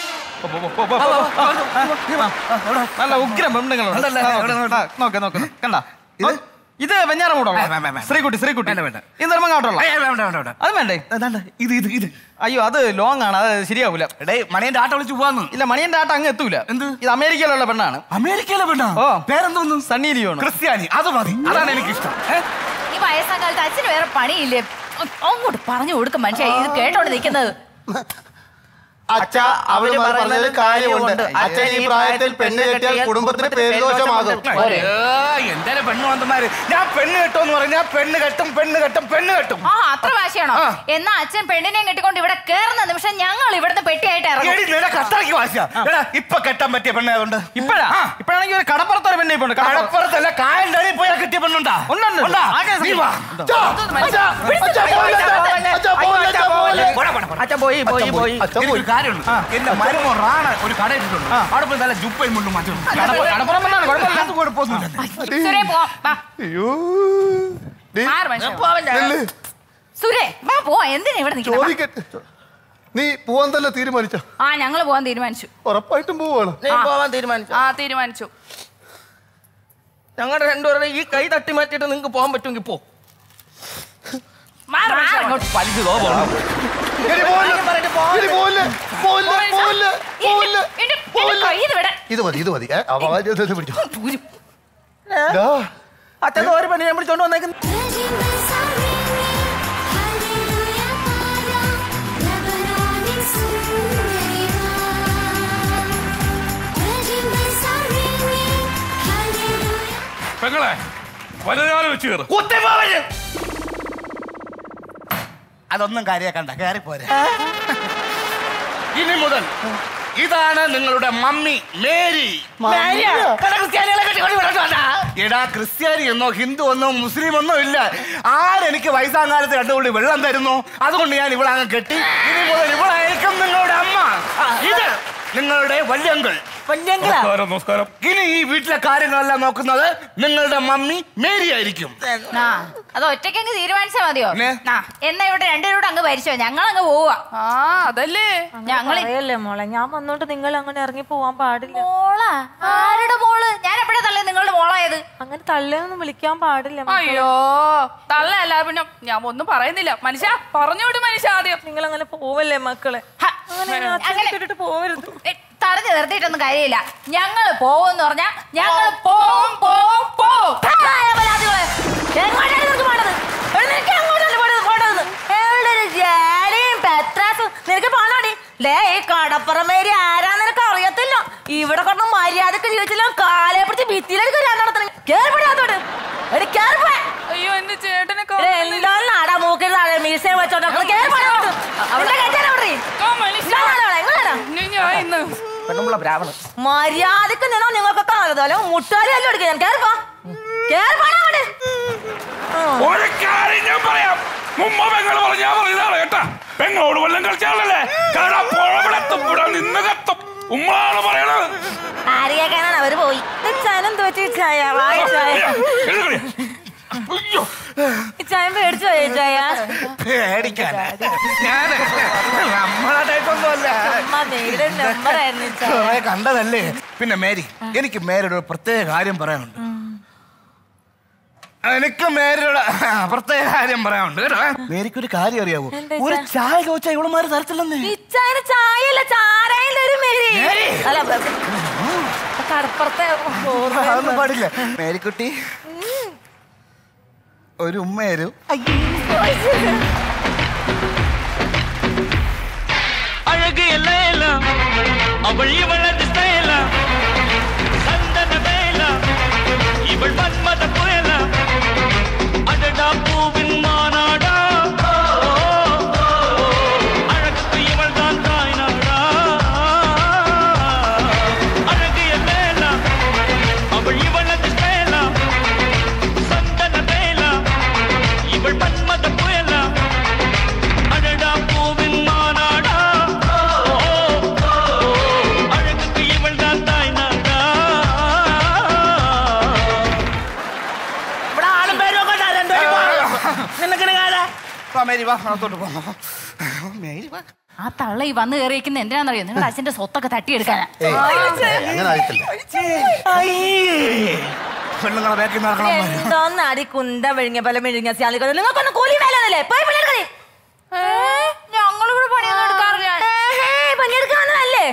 നല്ല ഉഗ്രം പെണ്ണുങ്ങളുണ്ട് ഉണ്ടല്ലേ? ഇവിടെ നോക്ക്. നോക്ക നോക്ക കണ്ട ഇത് വെഞ്ഞാറമൂടുള്ള വേണ്ട, വേണ്ട, വേണ്ട. ശ്രീകുട്ടി ശ്രീകുട്ടി വേണ്ട, വേണ്ട. ഈ നെടുമങ്ങാട്ടുള്ള ഏയ്, വേണ്ട വേണ്ട വേണ്ട അത് വേണ്ടേ അതാണ്ട് ഇത് ഇത് ഇത് അയ്യോ അത് ലോങ് ആണ് അത് ശരിയാവൂല എടേ മണിയന്റെ ആട്ട വിളിച്ച് പോവാന്ന് ഇല്ല മണിയന്റെ ആട്ടം അങ്ങ് എത്തൂല എന്ത്? ഇത് അമേരിക്കയിലുള്ള പെണ്ണാണ് അമേരിക്കയിലെ പെണ്ണാ ഓ. പേരെന്തോന്നു സണ്ണി ലിയോണ് ക്രിസ്ത്യാനി അത് മതി അതാണ് എനിക്ക് ഇഷ്ടം ഈ വയസ്സാം കാലത്ത് അച്ഛന് വേറെ പണിയില്ലേ അങ്ങോട്ട് പറഞ്ഞു കൊടുക്കും മനുഷ്യ ഇത് കേട്ടോണ്ട് നിൽക്കുന്നത് അച്ഛ അവര് പറഞ്ഞതിൽ കാര്യമുണ്ട് അച്ഛൻ ഈ പ്രായത്തിൽ പെണ്ണ് കെട്ടിയാൽ കുടുംബത്തിന് പേരുദോഷമാകും എന്തായാലും പെണ്ണ് വന്നമാര് ഞാൻ പെണ്ണ് കെട്ടുമെന്ന് പറഞ്ഞാൽ പെണ്ണ് കെട്ടും പെണ്ണ് കെട്ടും പെണ്ണ് കെട്ടും ആ അത്ര വാശിയാണോ എന്നാ അച്ഛൻ പെണ്ണിനെയും കെട്ടിക്കൊണ്ട് ഇവിടെ കേറുന്ന നിമിഷം ഞങ്ങൾ ഇവിടുന്ന് പെട്ടിയായിട്ട് എടി, ഇറങ്ങും നിനക്ക് അത്രയ്ക്ക് വാശിയാ എടാ, ഇപ്പൊ കെട്ടാൻ പറ്റിയ പെണ്ണ് അതുകൊണ്ട് ഇപ്പഴാ ഇപ്പഴാണെങ്കിൽ ഒരു കടപ്പുറത്തൊരു പെണ്ണെ ഇപ്പൊ കടപ്പുറത്തല്ല കായലിന്റെ അടിയിൽ പോയാൽ കിട്ടിയ പെണ്ണുണ്ടാ ഉണ്ടുണ്ട്. ഉണ്ടാ? ആകെ നീ വാ. അച്ഛാ, അച്ഛാ, അച്ഛാ, പോകല്ലേ, അച്ഛാ, പോകല്ലേ, അച്ഛാ, പോകല്ലേ. പോടാ, പോടാ, പോടാ. അച്ഛൻ പോയി പോയി പോയി അച്ഛൻ എനിക്കൊരു പോയി. കാര്യമുണ്ട് എന്റെ മരുമോ റാണ ഒരു കട ഇട്ടിട്ടുണ്ട് അവിടെ പോയി നല്ല ജുപ്പയും മുണ്ടും മാറ്റും കടപ്പുറം കടപ്പുറം പെണ്ണാണ് കുഴപ്പമില്ല അത് കുഴപ്പമൊന്നുമില്ല സുരേ പോവാം വാ. അയ്യോ നീ ആറ് മനുഷ്യൻ. നില്ല്. സുരേ വാ പോവാ എന്തിനാ ഇവിടെ നിൽക്കുന്നത് ചോദിക്കട്ടെ നീ പോവാൻ തന്നെ തീരുമാനിച്ച ആ ഞങ്ങൾ പോവാൻ തീരുമാനിച്ചു ഉറപ്പായിട്ടും പോവാണ് നീ പോവാൻ തീരുമാനിച്ചു ആ തീരുമാനിച്ചു ഞങ്ങളുടെ രണ്ടുപേരുടെ ഈ കൈ തട്ടി മാറ്റിയിട്ട് നിങ്ങൾക്ക് പോകാൻ പറ്റുമെങ്കിൽ പോ മാറ്, മാറ് ഇങ്ങോട്ട്. വലിച്ചതോ പോകണം എടി, പോവല്ലേ, എടി, പോവല്ലേ, പോവല്ലേ, പോവല്ലേ, പോവല്ലേ, എന്റെ- എന്റെ പോവല്ലേ. കൈ ഇത് വിടാൻ. ഇത് മതി ഇത് മതി ഏ, അവ- ഇത് ഇത് പിടിച്ചോ ഊരും. ദാ, അച്ഛൻ ഒരു പെണ്ണിനെ വിളിച്ചോണ്ട് വന്നേക്കുന്നു പെങ്ങളെ വലുതാലം വെച്ച് കയറും കുത്തിപ്പോവല് അതൊന്നും കാര്യാക്കണ്ട കയറി പോരെ ഇനി മുതൽ ഇതാണ് നിങ്ങളുടെ മമ്മി മേരി എടാ ക്രിസ്ത്യാനി എന്നോ ഹിന്ദു എന്നോ മുസ്ലിം എന്നോ ഇല്ല ആരെനിക്ക് വയസ്സാങ്കാലത്ത് രണ്ടു തുള്ളി വെള്ളം തരുന്നു അതുകൊണ്ട് ഞാൻ ഇവിടെ അങ്ങ് കെട്ടി ഇനി മുതൽ ഇവളായിരിക്കും നിങ്ങളുടെ അമ്മ ഇത് നിങ്ങളുടെ വല്യങ്കൾ നമസ്കാരം നമസ്കാരം ഇനി ഈ വീട്ടിലെ കാര്യങ്ങളെല്ലാം നോക്കുന്നത് നിങ്ങളുടെ മമ്മി മേരി ആയിരിക്കും ആ അത് ഒറ്റയ്ക്കങ്ങ് തീരുമാനിച്ചാ മതിയോ പിന്നെ? ആ എന്നാ ഇവിടെ രണ്ടുപേരോട് അങ്ങ് ഭരിച്ചോ ഞങ്ങൾ അങ്ങ് പോവാ ആ അതല്ലേ ഞങ്ങൾ പറയല്ലേ മോളെ ഞാൻ വന്നോണ്ട് നിങ്ങൾ അങ്ങനെ ഇറങ്ങി പോവാൻ പാടില്ല മോളാ ആരുടെ മോള് ഞാൻ എപ്പോഴാ തള്ളേ നിങ്ങളുടെ മോളായത് അങ്ങനെ തള്ളയൊന്നും വിളിക്കാൻ പാടില്ല മക്കളെ. അയ്യോ തള്ളയല്ല പിന്നെ ഞാൻ ഒന്നും പറയുന്നില്ല മനുഷ്യ പറഞ്ഞോട് മനുഷ്യ ആദ്യം നിങ്ങൾ അങ്ങനെ പോവല്ലേ മക്കളെ ഹ, അങ്ങനെ എന്നെ അച്ഛനെ അങ്ങനെ- കേട്ടിട്ട് പോവരുത് ഏ, തടഞ്ഞു നിർത്തിയിട്ടൊന്നും കാര്യമില്ല ഞങ്ങൾ പോവെന്ന് പറഞ്ഞാ ഞങ്ങൾ പോവും പോവും പോവും പ്രായ പരാതികള്. എങ്ങോട്ടാണ് നിനക്ക് പോണത്? എടാ, നിനക്ക് എങ്ങോട്ടല്ലേ പോണത്? പോണ്ടത്? എവിടെ ഒരു ജാലിയും പെത്രാസും നിനക്ക് പോണോടി ലേ ഈ കടപ്പുറമേരി ആരാ നിനക്ക് അറിയത്തില്ല ഇവിടെ കൊണ്ട് മര്യാദക്ക് ജീവിച്ചില്ല കാലെ പിടിച്ച് ഭിത്തിയിലേക്ക് വരാൻ നടത്തണം കേറിപ്പോടാത്തോട്ട് എടി കേറിപ്പോയെ അയ്യോ എന്റെ ചേട്ടനെ എന്തോ നാടാ മൂക്കിൽ താഴെ മീശയും വെച്ചോണ്ട് കേറിപ്പോടാത്തോട്ട് അവിടെ കയറ്റാൻ അവിടെ ഞാൻ ഇന്ന് പെണ്ണുമ്പള ബ്രാഹ്മണൻ മര്യാദക്ക് നിന്നോ നിങ്ങൾക്കൊക്കെ നല്ലതല്ലോ മുട്ടുകാരി എല്ലാം എടുക്കുക ഞാൻ കേറിപ്പോ കേറിപ്പോടാ അവിടെ ഒരു കാര്യം ഞാൻ പറയാം മുമ്പ് പെങ്ങൾ പറഞ്ഞാ പറഞ്ഞതാണ് കേട്ടാ പെങ്ങളോട് വല്ലം കളിച്ചാളല്ലേ കാരണം പുഴവിടത്തും ഇവിടെ നിന്ന് കത്തും ഉമ്മളാണ് പറയണത് ആരെയൊക്കെയാണ് അവര് പോയി ചായം തോറ്റി ചായ വായ ചായ എഴുതണേ. അയ്യോ ചായ പേടിച്ചു പോയി ചായ പേടിക്കാൻ ഞാൻ നമ്മളെ ടൈപ്പൊന്നും അല്ല അമ്മ നേരെ നമ്പറായിരുന്നു ചായ കുറെ കണ്ടതല്ലേ പിന്നെ മേരി എനിക്ക് മേരിയുടെ ഒരു പ്രത്യേക കാര്യം പറയാനുണ്ട് എനിക്ക് മേരിയുടെ പ്രത്യേക കാര്യം പറയാനുണ്ട് കേട്ടോ മേരിക്ക് ഒരു കാര്യം അറിയാവോ എന്താ ഒരു ചാ? ചായ ചോദിച്ചാൽ ഇവളുമാര് തരത്തില്ലെന്നേ ഇച്ചായന് ചായയല്ല ചാരായം തരും മേരി മേരി! അല്ല ബ- കടപ്പുറത്തെ അതൊന്നും പാടില്ല മേരിക്കുട്ടി ഒരു ഉമ്മേരും அழகு எல்லாம் எல்லாம் அவள் இவளது ஸ்டைலா சந்தன வேலா இவள் மன்மத புயலா அடடா பூவின் மாநாடா ஓ, ஓ, ஓ, அழகுக்கு இவள் தான் தாய்நாடா அழகு எல்லாம் எல்லாம் அவள் இவளது ஸ்டைலா சந்தன வேலா இவள் மன்மத புயலா அடடா பூவின் மாநாடா ஓ, ஓ, ஓ, அழகுக்கு இவள் தான் தாய் நாடா ഇവിടെ ആളും പേരും ഒക്കെ ഉണ്ടാ, രണ്ടുപേരും പോ. നിനക്കിന് കാലാ. വാ മേരി വാ അകത്തോട്ട് പോ മേരി വാ ആ തള്ള ഈ വന്ന് കയറിയിരിക്കുന്ന എന്തിനാണെന്നറിയോ നിങ്ങളുടെ അച്ഛന്റെ സ്വത്തൊക്കെ തട്ടിയെടുക്കാനാ ഏയ്, അങ്ങനെ ആയിട്ടില്ല പെണ്ണുങ്ങളെ ബാക്കി നടക്കണം എന്തോന്നാടി കുന്ത വിഴുങ്ങിയ പോലെ വിഴുങ്ങിയ സ്യാലികൾ നിങ്ങൾക്കൊന്നും കൂലി വേലല്ലേ പോയി പണിയെടുക്കണേ ഞങ്ങളിവിടെ പണിയൊന്നും എടുക്കാറില്ല പണിയെടുക്കാനല്ലേ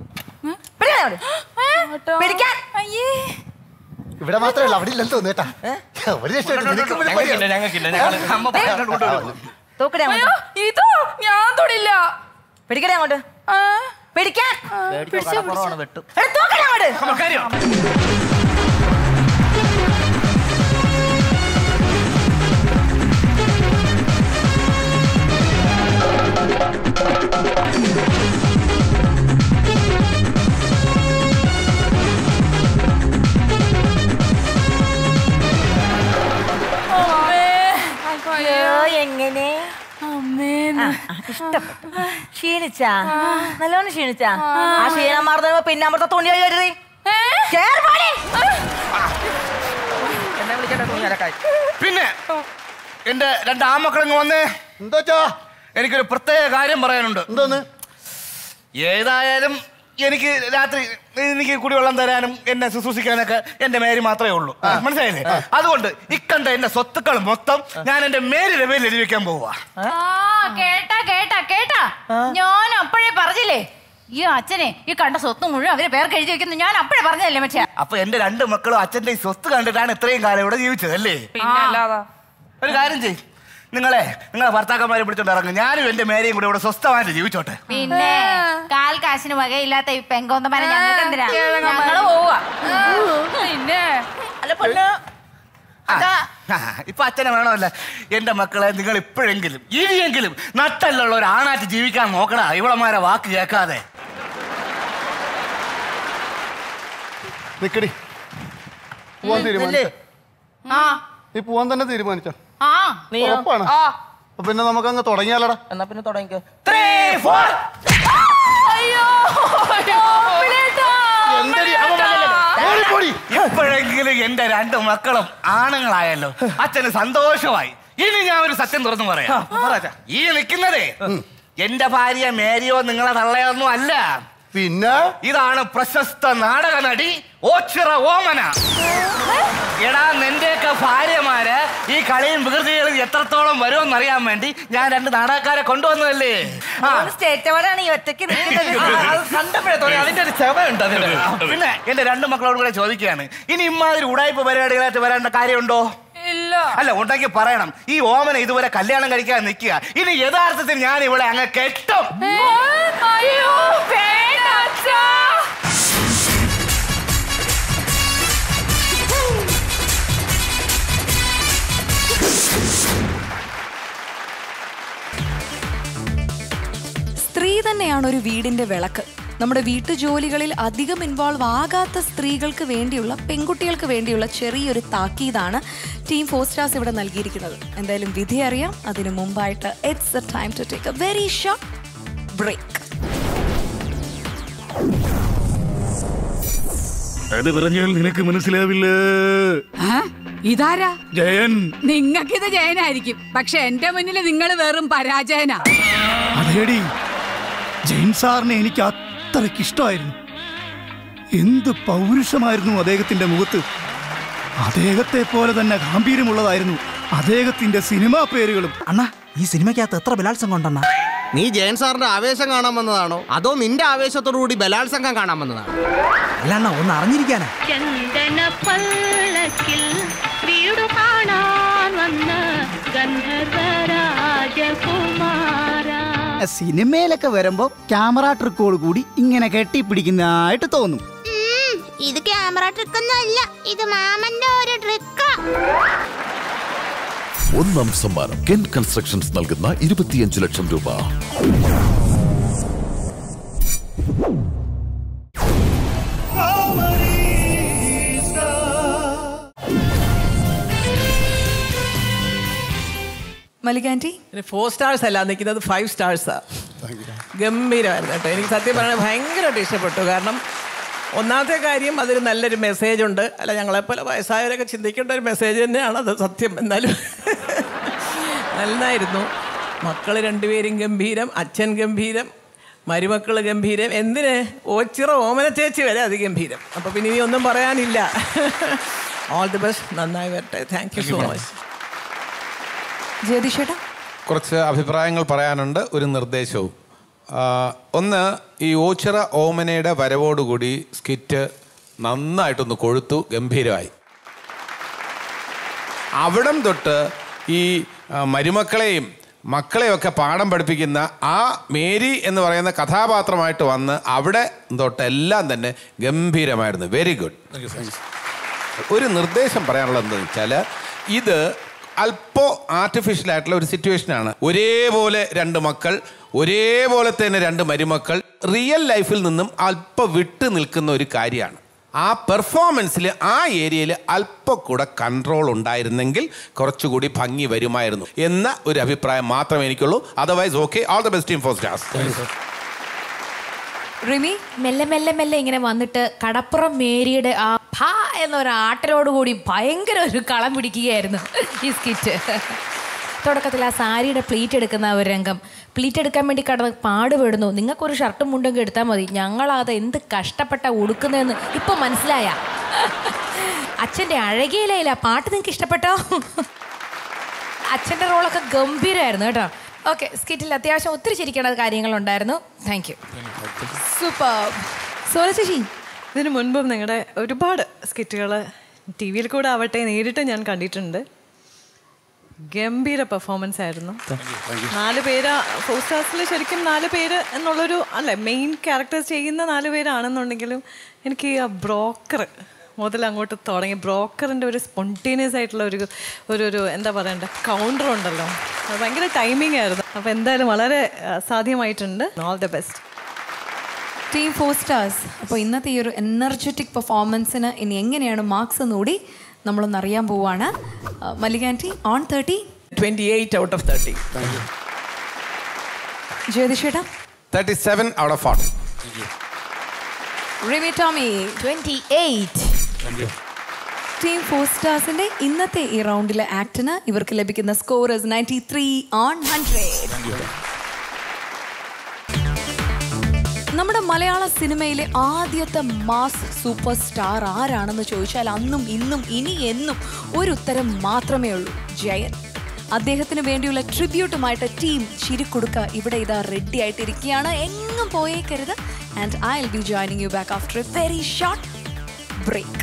പിടിക്കാൻ അയ്യേ ഇവിടെ മാത്രമല്ല അവിടെ ഇല്ലെന്ന് തോന്നുന്നു കേട്ടാ ഒരു രക്ഷപ്പെട്ടു നിനക്ക് ഇവിടെ പണിയാ. ഞങ്ങൾക്കില്ല ഞങ്ങൾക്കില്ല ഞങ്ങൾ അമ്മ പറഞ്ഞിട്ട് കൊണ്ടുവരും തൂക്കടേ അയ്യോ ഇതോ ഞാൻ തൊടില്ല പിടിക്കണേ അങ്ങോട്ട് പിടിക്കാൻ പേടിച്ചോ, കടപ്പുറമാണ് വെട്ടും എടാ, തൂക്കണേ അങ്ങോട്ട് അയ്യോ എങ്ങനെ ആ, ആ, ഇഷ്ടപ്പെട്ടു ക്ഷീണിച്ചാ നല്ലോണം ക്ഷീണിച്ചാ ആ ക്ഷീണം മാറുന്ന പിന്നെ അമൃത തുണി കഴുകരുത് കേറ് പാടി. എന്നെ വിളിക്കട്ടെ തുണി അലക്കാൻ പിന്നെ എന്റെ രണ്ട് ആമക്കളിങ്ങ് വന്നേ എന്താ എനിക്കൊരു പ്രത്യേക കാര്യം പറയാനുണ്ട് എന്തോന്ന് ഏതായാലും എനിക്ക് രാത്രി എനിക്ക് കുടിവെള്ളം തരാനും എന്നെ ശുശ്രൂഷിക്കാനൊക്കെ എന്റെ മേരി മാത്രമേ ഉള്ളൂ മനസ്സിലായില്ലേ അതുകൊണ്ട് ഇക്കണ്ട എന്റെ സ്വത്തുക്കൾ മൊത്തം ഞാൻ എന്റെ മേരിയുടെ പേരിൽ എഴുതി വെക്കാൻ പോവാ ആ കേട്ടാ കേട്ടാ കേട്ടാ ഞാൻ അപ്പോഴേ പറഞ്ഞില്ലേ ഈ അച്ഛനെ ഈ കണ്ട സ്വത്ത് മുഴുവൻ അവരെ പേർക്ക് എഴുതി വെക്കുന്നു ഞാൻ അപ്പോഴേ പറഞ്ഞതല്ലേ മച്ചാ അപ്പൊ എന്റെ രണ്ട് മക്കളും അച്ഛന്റെ ഈ സ്വത്ത് കണ്ടിട്ടാണ് ഇത്രയും കാലം ഇവിടെ ജീവിച്ചത് അല്ലേ പിന്നെ അല്ലാതാ ഒരു കാര്യം ചെയ് നിങ്ങളെ നിങ്ങളെ ഭർത്താക്കന്മാരെ പിടിച്ചോണ്ട് ഇറങ്ങും ഞാനും എന്റെ മേരിയും കൂടെ ഇവിടെ സ്വസ്ഥമായിട്ട് ജീവിച്ചോട്ടെ പിന്നെ കാൽ കാശിന് വകയില്ലാത്ത ഈ പെങ്കോന്തമാരെ ഞങ്ങൾക്ക് എന്തിനാ ഞങ്ങള് പോവാ പിന്നെ അല്ല പൊണ്ണു ആ, ഇപ്പൊ അച്ഛനെ വേണമല്ല എന്റെ മക്കളെ നിങ്ങൾ ഇപ്പോഴെങ്കിലും ഇനിയെങ്കിലും നട്ടല്ലുള്ള ഒരു ആണായിട്ട് ജീവിക്കാൻ നോക്കണ ഇവളമാരെ വാക്ക് കേൾക്കാതെ നിക്കടി പോവാൻ തീരുമാനിച്ച ആ നീ പോവാൻ തന്നെ തീരുമാനിച്ച ആ ഉറപ്പാണ് ആ അപ്പൊ പിന്നെ നമുക്ക് അങ്ങ് തുടങ്ങിയാലടാ എന്നാ പിന്നെ തുടങ്ങിക്കോ അയ്യോ എന്തടി അവൻ വന്നല്ലോ. ഓടിപ്പോടി. ഇപ്പോഴെങ്കിലും എന്റെ രണ്ട് മക്കളും ആണുങ്ങളായല്ലോ അച്ഛന് സന്തോഷമായി ഇനി ഞാൻ ഒരു സത്യം തുറന്നു പറയാം ഈ നിൽക്കുന്നതേ എന്റെ ഭാര്യ മേരിയോ നിങ്ങളെ തള്ളയൊന്നും അല്ല പിന്നെ ഇതാണ് പ്രശസ്ത നാടക നടി ഓച്ചിറ ഓമന എടാ നിന്റെയൊക്കെ ഭാര്യമാര് ഈ കളിയും വികൃതികളും എത്രത്തോളം വരുമെന്ന് അറിയാൻ വേണ്ടി ഞാൻ രണ്ട് നാടകക്കാരെ കൊണ്ടുവന്നതല്ലേ ആ സ്റ്റേറ്റ് അവാർഡാണ് ഈ ഒറ്റയ്ക്ക് നിൽക്കുന്നത് അത് കണ്ടപ്പോഴേ തോന്നി അതിന്റെ ഒരു ചെവയുണ്ട് അതിന് പിന്നെ എന്റെ രണ്ട് മക്കളോട് കൂടെ ചോദിക്കുകയാണ് ഇനി ഇമാതിരി ഉടായ്പ പരിപാടികളായിട്ട് വരേണ്ട കാര്യമുണ്ടോ ഇല്ല അല്ല ഉണ്ടെങ്കിൽ പറയണം ഈ ഓമന ഇതുവരെ കല്യാണം കഴിക്കാൻ നിൽക്കുക ഇനി യഥാർത്ഥത്തിൽ ഞാൻ ഇവിടെ അങ്ങ് കെട്ടും അയ്യോ വേണ്ട അച്ഛാ സ്ത്രീ തന്നെയാണ് ഒരു വീടിന്റെ വിളക്ക് നമ്മുടെ വീട്ടുജോലികളിൽ അധികം ഇൻവോൾവ് ആകാത്ത സ്ത്രീകൾക്ക് വേണ്ടിയുള്ള പെൺകുട്ടികൾക്ക് വേണ്ടിയുള്ള ചെറിയൊരു താക്കീതാണ് ടീം ഫോർ സ്റ്റാർസ് ഇവിടെ നൽകിയിരിക്കുന്നത് എന്തായാലും വിധി അറിയാം അതിനു മുമ്പായിട്ട് it's a time to take a very short break അത് പറഞ്ഞാൽ നിനക്ക് മനസ്സിലാവില്ല ഇതാരാ ജയൻ നിങ്ങൾക്കിത് ജയനായിരിക്കും പക്ഷെ എന്റെ മുന്നിൽ നിങ്ങൾ വെറും പരാജയനാ അതേടി ജെയിൻ സാറിനെ എനിക്ക് അത്രയ്ക്ക് ഇഷ്ടമായിരുന്നു എന്ത് പൗരുഷമായിരുന്നു അദ്ദേഹത്തിന്റെ മുഖത്ത് അദ്ദേഹത്തെ പോലെ തന്നെ ഗാംഭീര്യമുള്ളതായിരുന്നു അദ്ദേഹത്തിന്റെ സിനിമാ പേരുകളും അണ്ണാ ഈ സിനിമയ്ക്കകത്ത് എത്ര ബലാത്സംഗം ഉണ്ടെണ്ണ നീ ജയൻ സാറിന്റെ ആവേശം കാണാൻ വന്നതാണോ അതോ നിന്റെ ആവേശത്തോടു കൂടി ബലാത്സംഗം കാണാൻ വന്നതാണോ അല്ല അണ്ണാ ഒന്ന് അറിഞ്ഞിരിക്കാനാ ചന്ദന പല്ലക്കിൽ വീടു കാണാൻ വന്ന ഗന്ധർവ രാജകുമാര സിനിമയിലൊക്കെ വരുമ്പോ ക്യാമറ ട്രിക്കോട് കൂടി ഇങ്ങനെ കെട്ടിപ്പിടിക്കുന്നതായിട്ട് തോന്നും ഇത് ക്യാമറ ട്രിക്ക് ഒന്നും അല്ല ഇത് മാമന്റെ ഒരു ട്രിക്കാ ഒന്നാം സമ്മാനം കെൻ കൺസ്ട്രക്ഷൻസ് നൽകുന്ന ഇരുപത്തിയഞ്ച് ലക്ഷം രൂപ മലികാൻറ്റി ഫോർ സ്റ്റാർസ് അല്ല നിൽക്കുന്നത് ഫൈവ് സ്റ്റാർസാ ഗംഭീരമായിരുന്നു കേട്ടോ എനിക്ക് സത്യം പറഞ്ഞാൽ ഭയങ്കരമായിട്ട് ഇഷ്ടപ്പെട്ടു കാരണം ഒന്നാമത്തെ കാര്യം അതൊരു നല്ലൊരു മെസ്സേജ് ഉണ്ട് അല്ല ഞങ്ങളെപ്പോലെ വയസ്സായവരൊക്കെ ചിന്തിക്കേണ്ട ഒരു മെസ്സേജ് തന്നെയാണ് അത് സത്യം എന്നാലും നന്നായിരുന്നു മക്കൾ രണ്ടുപേരും ഗംഭീരം അച്ഛൻ ഗംഭീരം മരുമക്കൾ ഗംഭീരം എന്തിന് ഓച്ചിറ ഓമന ചേച്ചി വരെ അത് ഗംഭീരം അപ്പോൾ പിന്നെ ഇനി ഒന്നും പറയാനില്ല ഓൾ ദി ബെസ്റ്റ് നന്നായി വരട്ടെ താങ്ക് യു സോ മച്ച് ജ്യോതിഷേട്ടാ കുറച്ച് അഭിപ്രായങ്ങൾ പറയാനുണ്ട് ഒരു നിർദ്ദേശവും ആ, ഒന്ന് ഈ ഓച്ചിറ ഓമനയുടെ വരവോടുകൂടി സ്കിറ്റ് നന്നായിട്ടൊന്ന് കൊഴുത്തു ഗംഭീരമായി അവിടം തൊട്ട് ഈ ആ, മരുമക്കളെയും മക്കളെയൊക്കെ പാഠം പഠിപ്പിക്കുന്ന ആ മേരി എന്ന് പറയുന്ന കഥാപാത്രമായിട്ട് വന്ന് അവിടെ തൊട്ടെല്ലാം തന്നെ ഗംഭീരമായിരുന്നു വെരി ഗുഡ് ഒരു നിർദ്ദേശം പറയാനുള്ളത് എന്താണെന്ന് വെച്ചാൽ ഇത് അല്പോ ആർട്ടിഫിഷ്യൽ ആയിട്ടുള്ള ഒരു സിറ്റുവേഷനാണ് ഒരേപോലെ രണ്ട് മക്കൾ ഒരേപോലെ തന്നെ രണ്ട് മരുമക്കൾ റിയൽ ലൈഫിൽ നിന്നും അല്പം വിട്ടു നിൽക്കുന്ന ഒരു കാര്യമാണ് ആ പെർഫോമൻസിൽ ആ ഏരിയയിൽ അല്പം കൂടെ കൺട്രോൾ ഉണ്ടായിരുന്നെങ്കിൽ കുറച്ചുകൂടി ഭംഗി വരുമായിരുന്നു എന്ന ഒരു അഭിപ്രായം മാത്രമേ എനിക്കുള്ളൂ otherwise okay all the best team four stars Rimi മെല്ലെ മെല്ലെ മെല്ലെ ഇങ്ങനെ വന്നിട്ട് കടപ്പുറം മേരിയുടെ ആ ഭാ എന്നൊരു ആട്ടലോടുകൂടി ഭയങ്കര ഒരു കളം പിടിക്കുകയായിരുന്നു ഈ സ്കിറ്റ് തുടക്കത്തിൽ ആ സാരിയുടെ പ്ലീറ്റ് എടുക്കുന്ന ആ ഒരു രംഗം പ്ലീറ്റ് എടുക്കാൻ വേണ്ടി കടന്ന് പാടുപെടുന്നു നിങ്ങൾക്കൊരു ഷർട്ടും മുണ്ടെങ്കിൽ എടുത്താൽ മതി ഞങ്ങളത് എന്ത് കഷ്ടപ്പെട്ട ഉടുക്കുന്നതെന്ന് ഇപ്പം മനസ്സിലായ അച്ഛൻ്റെ അഴകിയിലയില്ല പാട്ട് നിങ്ങൾക്ക് ഇഷ്ടപ്പെട്ടോ അച്ഛൻ്റെ റോളൊക്കെ ഗംഭീരമായിരുന്നു കേട്ടോ ഓക്കെ സ്കിറ്റിൽ അത്യാവശ്യം ഒത്തിരി ചിരിക്കേണ്ട കാര്യങ്ങളുണ്ടായിരുന്നു താങ്ക് യു സൂപ്പർ സോല ചേച്ചി ഇതിനു മുൻപും നിങ്ങളുടെ ഒരുപാട് സ്കിറ്റുകൾ ടി വിയിൽ കൂടെ ആവട്ടെ നേരിട്ട് ഞാൻ കണ്ടിട്ടുണ്ട് ഗംഭീര പെർഫോമൻസ് ആയിരുന്നു നാല് പേര് ഫോർ സ്റ്റാർസിൽ ശരിക്കും നാല് പേര് എന്നുള്ളൊരു അല്ലെ മെയിൻ ക്യാരക്ടേഴ്സ് ചെയ്യുന്ന നാല് പേരാണെന്നുണ്ടെങ്കിലും എനിക്ക് ഈ ആ ബ്രോക്കർ മുതൽ അങ്ങോട്ട് തുടങ്ങി ബ്രോക്കറിൻ്റെ ഒരു സ്പോണ്ടേനിയസ് ആയിട്ടുള്ള ഒരു ഒരു ഒരു എന്താ പറയണ്ട കൗണ്ടർ ഉണ്ടല്ലോ അത് ഭയങ്കര ടൈമിംഗ് ആയിരുന്നു അപ്പോൾ എന്തായാലും വളരെ ആ, സാധ്യമായിട്ടുണ്ട് all the best team four stars അപ്പോൾ ഇന്നത്തെ ഈ ഒരു എനർജറ്റിക് പെർഫോമൻസിന് ഇനി എങ്ങനെയാണ് മാർക്സ് എന്നൂടി നമ്മളൊന്ന് അറിയാൻ പോവാണ് Mallika aunty on thirty twenty eight out of thirty ജ്യോതിഷേട്ടാ thirty seven out of forty Rimi Tomy twenty eight team four സ്റ്റാർസിന്റെ ഇന്നത്തെ ഈ റൗണ്ടിലെ ആക്ടിന് ഇവർക്ക് ലഭിക്കുന്ന score ninety three on hundred നമ്മുടെ മലയാള സിനിമയിലെ ആദ്യത്തെ മാസ് സൂപ്പർ സ്റ്റാർ ആരാണെന്ന് ചോദിച്ചാൽ അന്നും ഇന്നും ഇനി എന്നും ഒരു ഉത്തരം മാത്രമേ ഉള്ളൂ ജയൻ അദ്ദേഹത്തിന് വേണ്ടിയുള്ള ട്രിബ്യൂട്ടുമായിട്ട് ടീം ചിരിക്കൊടുക്ക ഇവിടെ ഇതാ റെഡി ആയിട്ടിരിക്കുകയാണ് എങ്ങും പോയേക്കരുത് and I will be joining you back after a very short break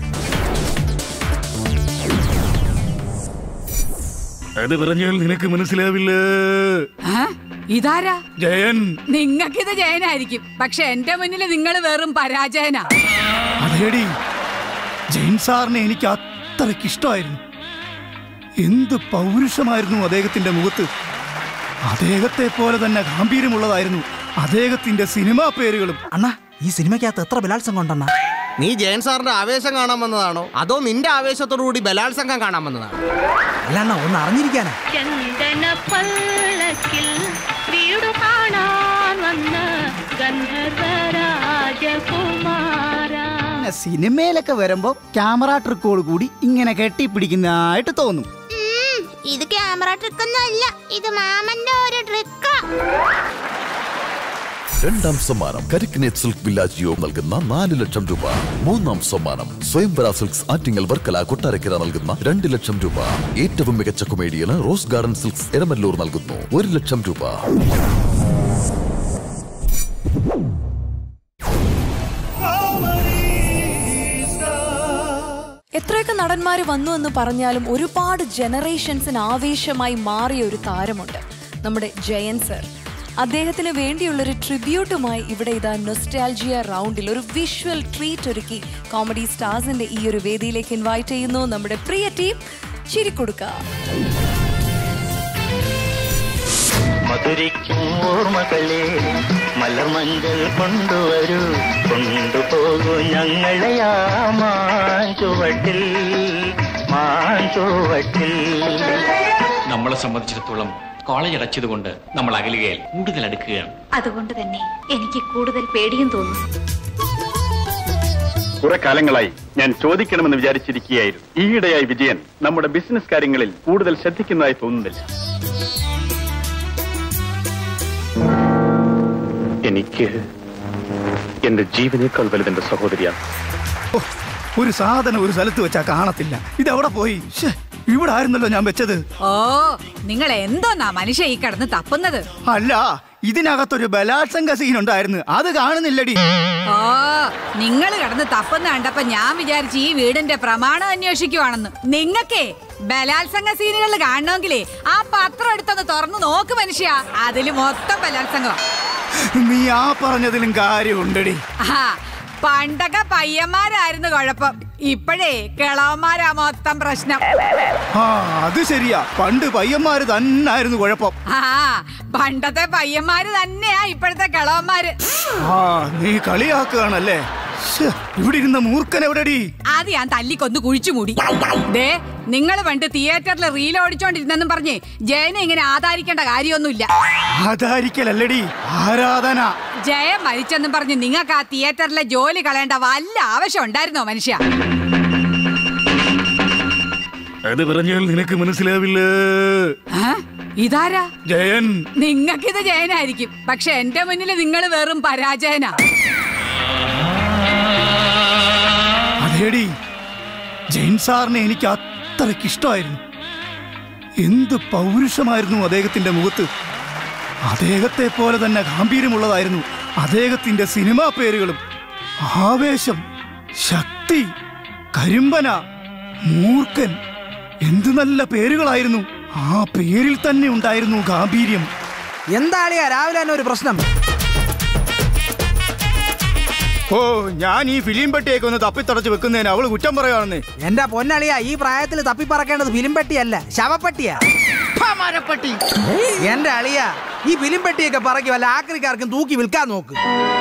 അത് പറഞ്ഞാൽ നിനക്ക് മനസ്സിലാവില്ല ആ? ഇതാരാ ജയൻ നിങ്ങൾക്കിത് ജയനായിരിക്കും പക്ഷെ എന്റെ മുന്നിൽ നിങ്ങൾ വെറും പരാജയനാ അതേടി ജയൻ സാറിനെ എനിക്ക് അത്രയ്ക്ക് ഇഷ്ടമായിരുന്നു എന്ത് പൗരുഷമായിരുന്നു അദ്ദേഹത്തിന്റെ മുഖത്ത് അദ്ദേഹത്തെ പോലെ തന്നെ ഗാംഭീര്യമുള്ളതായിരുന്നു അദ്ദേഹത്തിന്റെ സിനിമാ പേരുകളും അണ്ണാ ഈ സിനിമയ്ക്കകത്ത് എത്ര ബലാത്സംഗം ഉണ്ടെണ്ണ നീ ജയൻ സാറിന്റെ ആവേശം കാണാൻ വന്നതാണോ അതോ നിന്റെ ആവേശത്തോടു കൂടി ബലാത്സംഗം കാണാൻ വന്നതാണോ അല്ല അണ്ണാ ഒന്ന് അറിഞ്ഞിരിക്കാനാ ചന്ദന പല്ലക്കിൽ വീടു കാണാൻ വന്ന ഗന്ധർവ രാജകുമാര പിന്നെ സിനിമയിലൊക്കെ വരുമ്പോ ക്യാമറ ട്രിക്കോട് കൂടി ഇങ്ങനെ കെട്ടിപ്പിടിക്കുന്നതായിട്ട് തോന്നും ഉം, ഇത് ക്യാമറ ട്രിക്കൊന്നും അല്ല ഇത് മാമന്റെ ഒരു ട്രിക്കാ രണ്ടാം സമ്മാനം കരിക്കിനേറ്റ് സിൽക്ക് വില്ലാജിയോ നൽകുന്ന നാല് ലക്ഷം രൂപ മൂന്നാം സമ്മാനം സ്വയംവര സിൽക്സ് ആറ്റിങ്ങൽ വർക്കല കൊട്ടാരക്കര നൽകുന്ന രണ്ട് ലക്ഷം രൂപ ഏറ്റവും മികച്ച കൊമേഡിയന് റോസ് ഗാർഡൻ സിൽക്സ് എരമല്ലൂർ നൽകുന്നു ഒരു ലക്ഷം രൂപ എത്രയൊക്കെ നടന്മാർ വന്നു എന്ന് പറഞ്ഞാലും ഒരുപാട് ജനറേഷൻസിന് ആവേശമായി മാറിയ ഒരു താരമുണ്ട് നമ്മുടെ ജയൻ സർ അദ്ദേഹത്തിന് വേണ്ടിയുള്ളൊരു ട്രിബ്യൂട്ടുമായി ഇവിടെ ഇതാ നൊസ്റ്റാൽജിയ റൗണ്ടിൽ ഒരു വിഷ്വൽ ട്രീറ്റ് ഒരുക്കി കോമഡി സ്റ്റാർസിന്റെ ഈ ഒരു വേദിയിലേക്ക് ഇൻവൈറ്റ് ചെയ്യുന്നു നമ്മുടെ പ്രിയ ടീം ചിരിക്കൊടുക്ക മധുരിക്കും ഓർമ്മകളെ മലർമഞ്ചൽ കൊണ്ടുവരൂ കൊണ്ടുപോകൂ ഞങ്ങളെ ആ മാഞ്ചുവട്ടിൽ മാഞ്ചുവട്ടിൽ നമ്മളെ സംബന്ധിച്ചിടത്തോളം കോളേജ് അടച്ചതുകൊണ്ട് നമ്മൾ അകലുകയാൽ കൂടുതൽ അടുക്കുകയാണ് അതുകൊണ്ട് തന്നെ എനിക്ക് കൂടുതൽ പേടിയും തോന്നുന്നു കുറെ കാലങ്ങളായി ഞാൻ ചോദിക്കണമെന്ന് വിചാരിച്ചിരിക്കുകയായിരുന്നു ഈയിടെയായി വിജയൻ നമ്മുടെ ബിസിനസ് കാര്യങ്ങളിൽ കൂടുതൽ ശ്രദ്ധിക്കുന്നതായി തോന്നുന്നില്ല എനിക്ക് എന്റെ ജീവനേക്കാൾ വലുതെന്റെ സഹോദരിയാണ് ഒരു സാധനം ഒരു സ്ഥലത്ത് വെച്ചാ കാണത്തില്ല ഇതെവിടെ പോയി ശ്ശേ, ഇവിടെ ആയിരുന്നല്ലോ ഞാൻ വെച്ചത് ഓ നിങ്ങൾ എന്തോന്നാ മനുഷ്യ ഈ കിടന്ന് തപ്പുന്നത് അല്ല ഇതിനകത്തൊരു ബലാത്സംഗ സീൻ ഉണ്ടായിരുന്നു അത് കാണുന്നില്ലടി ഓ നിങ്ങൾ കിടന്ന് തപ്പുന്ന കണ്ടപ്പോ ഞാൻ വിചാരിച്ചു ഈ വീടിന്റെ പ്രമാണം അന്വേഷിക്കുവാണെന്ന് നിങ്ങക്കേ ബലാത്സംഗ സീനുകളിൽ കാണണമെങ്കിലേ ആ പത്രം എടുത്തൊന്ന് തുറന്നു നോക്ക് മനുഷ്യ അതില് മൊത്തം ബലാത്സംഗം നീ ആ പറഞ്ഞതിലും കാര്യമുണ്ടടി ആ പണ്ടൊക്കെ പയ്യന്മാരായിരുന്നു കുഴപ്പം ഇപ്പോഴേ കിളവന്മാരാ മൊത്തം പ്രശ്നം ആ അത് ശരിയാ പണ്ട് പയ്യന്മാര് തന്നായിരുന്നു കുഴപ്പം ആ പണ്ടത്തെ പയ്യന്മാര് തന്നെയാ ഇപ്പോഴത്തെ കിളവന്മാര് ആ നീ കളിയാക്കുകയാണല്ലേ ശ്ശെ, ഇവിടെ ഇരുന്ന മൂർഖൻ എവിടെടി അത് ഞാൻ തല്ലിക്കൊന്ന് കുഴിച്ചു മൂടി ദേ നിങ്ങൾ പണ്ട് തിയേറ്ററിൽ റീൽ ഓടിച്ചോണ്ടിരുന്നെന്നും പറഞ്ഞേ ജയനെ ഇങ്ങനെ ആധാരിക്കേണ്ട കാര്യമൊന്നുമില്ല ആധാരിക്കലല്ലടി ആരാധന ജയം മരിച്ചെന്നും പറഞ്ഞ് നിങ്ങൾക്ക് ആ തിയേറ്ററിലെ ജോലി കളയേണ്ട വല്ല ആവശ്യം ഉണ്ടായിരുന്നോ മനുഷ്യ അത് പറഞ്ഞാൽ നിനക്ക് മനസ്സിലാവില്ല ആ? ഇതാരാ ജയൻ നിങ്ങൾക്കിത് ജയനായിരിക്കും പക്ഷെ എന്റെ മുന്നിൽ നിങ്ങൾ വെറും പരാജയനാ അതേടി ജയൻ സാറിനെ എനിക്ക് അത്രയ്ക്ക് ഇഷ്ടമായിരുന്നു എന്ത് പൗരുഷമായിരുന്നു അദ്ദേഹത്തിന്റെ മുഖത്ത് അദ്ദേഹത്തെ പോലെ തന്നെ ഗാംഭീര്യമുള്ളതായിരുന്നു അദ്ദേഹത്തിന്റെ സിനിമാ പേരുകളും ആവേശം ശക്തി കരിമ്പന മൂർഖൻ എന്ത് നല്ല പേരുകളായിരുന്നു ആ പേരിൽ തന്നെ ഉണ്ടായിരുന്നു ഗാംഭീര്യം എന്താളിയാ രാവിലെ തന്നെ ഒരു പ്രശ്നം ഓ ഞാൻ ഈ ഫിലിം പെട്ടിയൊക്കെ ഒന്ന് തപ്പിത്തടച്ച് വെക്കുന്നതിന് അവള് കുറ്റം പറയുവാണെന്നേ എന്റെ പൊന്നളിയാ ഈ പ്രായത്തിൽ തപ്പിപ്പറക്കേണ്ടത് ഫിലിം പെട്ടിയല്ല ശവപ്പെട്ടിയാ മരപ്പട്ടി എന്റെ അളിയ ഈ ഫിലിം പെട്ടിയൊക്കെ പറക്കി വല്ല ആക്രിക്കാർക്കും തൂക്കി വിൽക്കാൻ നോക്ക്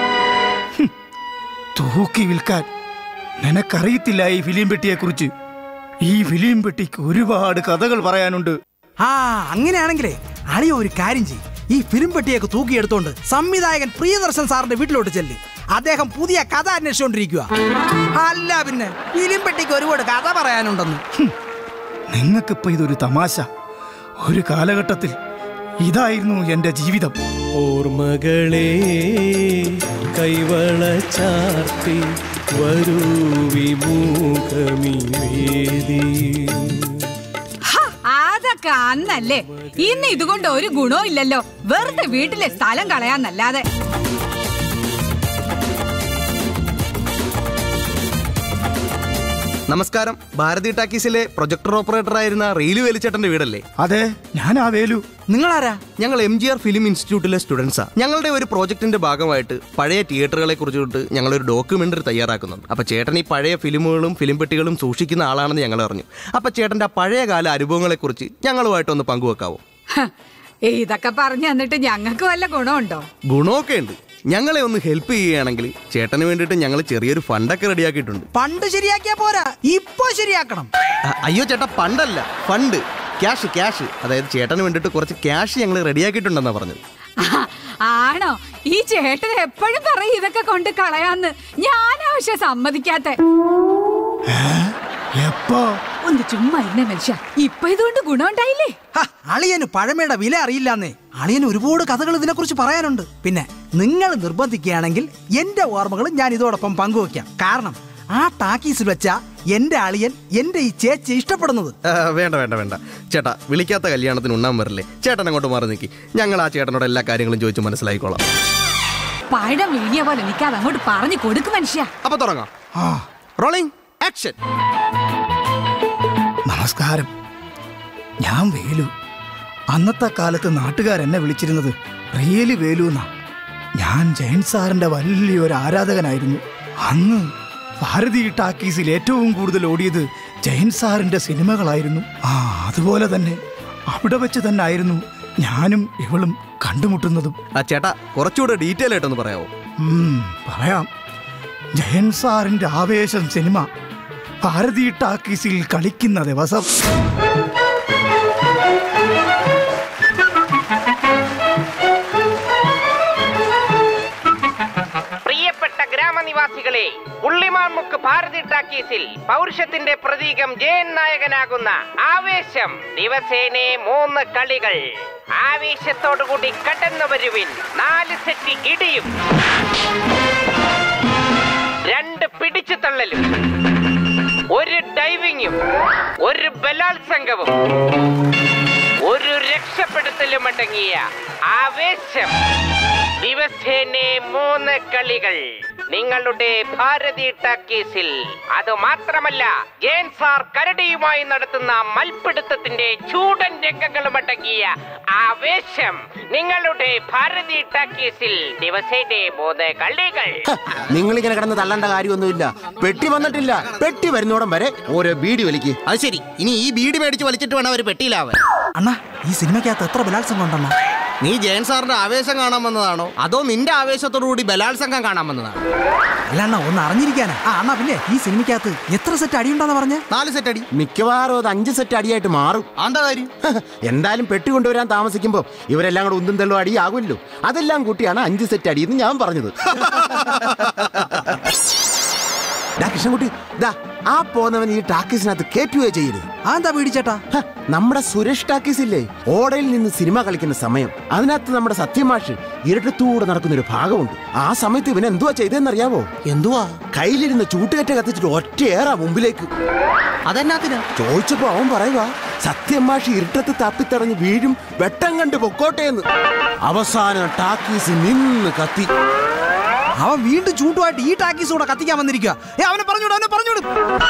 തൂക്കി വിൽക്കാൻ നിനക്കറിയത്തില്ല ഈ ഫിലിം പെട്ടിയെ കുറിച്ച് ഈ ഫിലിം പെട്ടിക്ക് ഒരുപാട് കഥകൾ പറയാനുണ്ട് ആ അങ്ങനെയാണെങ്കിലേ അളിയ ഒരു കാര്യം ചെയ്യും ഈ ഫിലിം പെട്ടിയൊക്കെ തൂക്കിയെടുത്തോണ്ട് സംവിധായകൻ പ്രിയദർശൻ സാറിന്റെ വീട്ടിലോട്ട് ചെല്ല് അദ്ദേഹം പുതിയ കഥ അന്വേഷിച്ചോണ്ടിരിക്കുക അല്ല പിന്നെ ഫിലിം പെട്ടിക്ക് ഒരുപാട് കഥ പറയാനുണ്ടെന്ന് നിങ്ങൾക്കിപ്പോ ഇതൊരു തമാശ ഒരു കാലഘട്ടത്തിൽ ഇതായിരുന്നു എന്റെ ജീവിതം ഓർമ്മകളെ കൈവള ചാർത്തി വരൂ വിമുഖമീ വേദി ഹ, അതൊക്കെ അന്നല്ലേ ഇന്ന് ഇതുകൊണ്ട് ഒരു ഗുണവും ഇല്ലല്ലോ വെറുതെ വീട്ടിലെ സ്ഥലം കളയാന്നല്ലാതെ നമസ്കാരം ഭാരതി ടാക്കീസിലെ പ്രൊജക്ടർ ഓപ്പറേറ്റർ ആയിരുന്ന റെയിലു വേലിച്ചേട്ടന്റെ വീടല്ലേ അതെ ഞാൻ ആ വേലു നിങ്ങളാരാ ഞങ്ങൾ എം ജി ആർ ഫിലിം ഇൻസ്റ്റിറ്റ്യൂട്ടിലെ സ്റ്റുഡൻസാ ഞങ്ങളുടെ ഒരു പ്രോജക്റ്റിന്റെ ഭാഗമായിട്ട് പഴയ തിയേറ്ററുകളെ കുറിച്ചിട്ട് ഞങ്ങൾ ഒരു ഡോക്യുമെന്ററി തയ്യാറാക്കുന്നുണ്ട് അപ്പൊ ചേട്ടൻ ഈ പഴയ ഫിലിമുകളും ഫിലിം പെട്ടികളും സൂക്ഷിക്കുന്ന ആളാണെന്ന് ഞങ്ങൾ അറിഞ്ഞു അപ്പൊ ചേട്ടന്റെ ആ പഴയ കാല അനുഭവങ്ങളെ കുറിച്ച് ഞങ്ങളുമായിട്ടൊന്ന് പങ്കുവെക്കാവോ ഹ, ഇതൊക്കെ പറഞ്ഞു തന്നിട്ട് ഞങ്ങൾക്ക് വല്ല ഗുണമുണ്ടോ ഗുണമൊക്കെ ഉണ്ട് ഞങ്ങളെ ഒന്ന് ഹെൽപ്പ് ചെയ്യുകയാണെങ്കിൽ ചേട്ടന് വേണ്ടിയിട്ട് ഞങ്ങൾ ചെറിയൊരു ഫണ്ടൊക്കെ റെഡിയാക്കിയിട്ടുണ്ട് പണ്ട് ശരിയാക്കിയാ പോരാ ഇപ്പൊ ശരിയാക്കണം അ- അയ്യോ ചേട്ടാ ഫണ്ടല്ല ഫണ്ട് ക്യാഷ് ക്യാഷ് അതായത് ചേട്ടന് വേണ്ടിയിട്ട് കുറച്ച് ക്യാഷ് ഞങ്ങൾ റെഡിയാക്കിയിട്ടുണ്ടെന്നാ പറഞ്ഞത് ആ, ആണോ ഈ ചേട്ടൻ എപ്പോഴും പറയും ഇതൊക്കെ കൊണ്ട് കളയാന്ന് ഞാനാ പക്ഷെ സമ്മതിക്കാത്ത എപ്പോ ഒന്ന് ചുമ്മാ ഇരുന്നേ മനുഷ്യ ഇപ്പൊ ഇതുകൊണ്ട് ഗുണമുണ്ടായില്ലേ അളിയന് പഴമയുടെ വില അറിയില്ലാന്നേ അളിയന് ഒരുപാട് കഥകൾ ഇതിനെക്കുറിച്ച് പറയാനുണ്ട് പിന്നെ നിങ്ങൾ നിർബന്ധിക്കുകയാണെങ്കിൽ എന്റെ ഓർമ്മകൾ ഞാൻ ഇതോടൊപ്പം പങ്കുവെക്കാം കാരണം ആ ടാക്കീസിൽ വെച്ച എന്റെ അളിയൻ എന്റെ ഈ ചേച്ചി ഇഷ്ടപ്പെടുന്നത് ആ, വേണ്ട വേണ്ട വേണ്ട ചേട്ടാ വിളിക്കാത്ത കല്യാണത്തിന് ഉണ്ണാൻ വരില്ലേ ചേട്ടൻ അങ്ങോട്ട് മാറി നിൽക്കി ഞങ്ങൾ ആ ചേട്ടനോട് എല്ലാ കാര്യങ്ങളും ചോദിച്ച് മനസ്സിലാക്കിക്കോളാം പഴം വീണിയ പോലെ നിൽക്കാതെ അങ്ങോട്ട് പറഞ്ഞു കൊടുക്കും മനുഷ്യ അപ്പൊ തുടങ്ങാം റോളിംഗ് ആക്ഷൻ നമസ്കാരം ഞാൻ വേലു അന്നത്തെ കാലത്ത് നാട്ടുകാരെന്നെ വിളിച്ചിരുന്നത് റിയലി വേലു എന്നാ ഞാൻ ജയൻ സാറിന്റെ വലിയൊരു ആരാധകനായിരുന്നു അന്ന് ഭാരതി ടാക്കീസിൽ ഏറ്റവും കൂടുതൽ ഓടിയത് ജയൻ സാറിന്റെ സിനിമകളായിരുന്നു ആ അതുപോലെ തന്നെ അവിടെ വെച്ച് തന്നെ ആയിരുന്നു ഞാനും ഇവളും കണ്ടുമുട്ടുന്നതും ആ ചേട്ടാ കുറച്ചുകൂടെ ഡീറ്റെയിൽ ആയിട്ടൊന്ന് പറയാമോ ഉം, പറയാം ജയൻ സാറിന്റെ ആവേശം സിനിമ ഭാരതി ടാക്കീസിൽ കളിക്കുന്ന ദിവസം പ്രിയപ്പെട്ട ഗ്രാമനിവാസികളെ ഉള്ളിമാൻമുക്ക് ഭാരതി ടാക്കീസിൽ പൗരുഷത്തിന്റെ പ്രതീകം ജയൻ നായകനാകുന്ന ആവേശം ദിവസേനെ മൂന്ന് കളികൾ ആവേശത്തോടുകൂടി കടന്നു വരുവിൻ നാല് സെറ്റ് ഇടിയും രണ്ട് പിടിച്ചു തള്ളലും ഒരു ഡൈവിങ്ങും ഒരു ബലാത്സംഗവും ഒരു രക്ഷപ്പെടുത്തൽ രംഗങ്ങളിലും അടങ്ങിയ ആവേശം ദിവസേനെ മൂന്ന് കളികൾ നിങ്ങളുടെ ഭാരതി ടാക്കീസിൽ അത് മാത്രമല്ല ജയൻ സാർ കരടിയുമായി നടത്തുന്ന മൽപ്പിടുത്തത്തിന്റെ ചൂടൻ രംഗങ്ങളും അടങ്ങിയ ആവേശം നിങ്ങളുടെ ഭാരതി ടാക്കീസിൽ ദിവസേനെ മൂന്ന് കളികൾ നിങ്ങൾ ഇങ്ങനെ കിടന്ന് തള്ളേണ്ട കാര്യമൊന്നുമില്ല പെട്ടി വന്നിട്ടില്ല പെട്ടി വരുന്നോടം വരെ ഓരോ ബീഡി വലിക്ക് അത് ശരി ഇനി ഈ ബീഡി മേടിച്ച് വലിച്ചിട്ട് വേണം അവർ പെട്ടിയിലാവാൻ അണ്ണാ ഈ സിനിമയ്ക്കകത്ത് എത്ര ബലാത്സംഗം ഉണ്ടെണ്ണ നീ ജയൻ സാറിന്റെ ആവേശം കാണാൻ വന്നതാണോ അതോ നിന്റെ ആവേശത്തോടു കൂടി ബലാത്സംഗം കാണാൻ വന്നതാണോ അല്ല അണ്ണാ ഒന്ന് അറിഞ്ഞിരിക്കാനാ ആ അണ്ണാ പിന്നെ ഈ സിനിമയ്ക്കകത്ത് എത്ര സെറ്റ് അടിയുണ്ടെന്ന് പറഞ്ഞ നാല് സെറ്റ് അടി മിക്കവാറും അത് അഞ്ച് സെറ്റ് അടിയായിട്ട് മാറും എന്താ കാര്യം എന്തായാലും പെട്ടി കൊണ്ടുവരാൻ താമസിക്കുമ്പോൾ ഇവരെല്ലാം കൂടെ ഉന്തും തെള്ളും അടിയാകുമല്ലോ അതെല്ലാം കൂട്ടിയാണ് അഞ്ച് സെറ്റ് അടി എന്ന് ഞാൻ പറഞ്ഞത് ഡാ കൃഷ്ണൻകുട്ടി ദാ ആ പോന്നവൻ ഈ ടാക്കീസിനകത്ത് കയറ്റുകയോ ചെയ്യരുത് എന്താ പേടിച്ചേട്ടാ നമ്മുടെ സുരേഷ് ടാക്കീസ് ഇല്ലേ ഓടയിൽ നിന്ന് സിനിമ കളിക്കുന്ന സമയം അതിനകത്ത് നമ്മുടെ സത്യമാഷ് ഇരട്ടത്തൂടെ നടക്കുന്ന ഒരു ഭാഗമുണ്ട് ആ സമയത്ത് ഇവൻ എന്തുവാ ചെയ്തതെന്നറിയാവോ എന്തുവാ കയ്യിലിരുന്ന് ചൂട്ടുകറ്റ കത്തിച്ചിട്ട് ഒറ്റയേറാ മുമ്പിലേക്ക് അതെന്നാത്തിനാ ചോദിച്ചപ്പോ അവൻ പറയുക സത്യമാഷ് ഇരുട്ടത്ത് തപ്പിത്തടഞ്ഞ് വീഴും വെട്ടം കണ്ട് പൊക്കോട്ടേന്ന് അവസാനം ടാക്കീസ് നിന്ന് കത്തി അവൻ വീണ്ടും ചൂട്ടുമായിട്ട് ഈ ടാക്കീസ് കൂടെ കത്തിക്കാൻ വന്നിരിക്കുക ഏ അവനെ പറഞ്ഞോട് അവനെ പറഞ്ഞോട്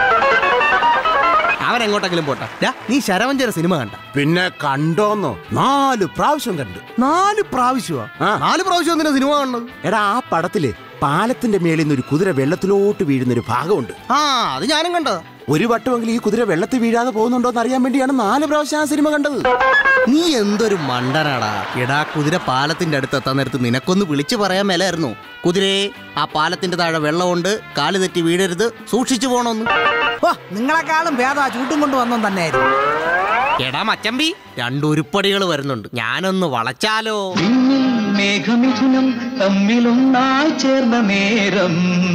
അവൻ എങ്ങോട്ടെങ്കിലും പോട്ടെ ഡാ, നീ ശരവഞ്ചര സിനിമ കണ്ട പിന്നെ കണ്ടോന്നോ നാല് പ്രാവശ്യം കണ്ടു നാല് പ്രാവശ്യമാ നാല് പ്രാവശ്യം എന്തിനാ സിനിമ കാണുന്നത് എടാ ആ പടത്തില് പാലത്തിന്റെ മേളിൽ നിന്ന് ഒരു കുതിര വെള്ളത്തിലോട്ട് വീഴുന്ന ഒരു ഭാഗമുണ്ട് ആ അത് ഞാനും കണ്ടതാ ഒരു വട്ടമെങ്കിലും ഈ കുതിര വെള്ളത്തിൽ വീഴാതെ പോകുന്നുണ്ടോ എന്ന് അറിയാൻ വേണ്ടിയാണ് നാല് പ്രാവശ്യം ആ സിനിമ കണ്ടത് നീ എന്തൊരു മണ്ടനാടാ എടാ കുതിര പാലത്തിന്റെ അടുത്ത് എത്താൻ നേരത്ത് നിനക്കൊന്ന് വിളിച്ചു പറയാൻ മേലായിരുന്നു കുതിരയെ ആ പാലത്തിന്റെ താഴെ വെള്ളമുണ്ട് കാല് തെറ്റി വീഴരുത് സൂക്ഷിച്ചു പോണോന്ന് ഓ നിങ്ങളെക്കാളും ഭേദം ആ ചൂട്ടും കൊണ്ട് വന്നു തന്നെയായിരുന്നു എടാ മച്ചമ്പി രണ്ടുരുപ്പടികൾ വരുന്നുണ്ട് ഞാനൊന്ന് വളച്ചാലോ മേഘമിഥുനം തമ്മിലൊന്നായി ചേർന്ന നേരം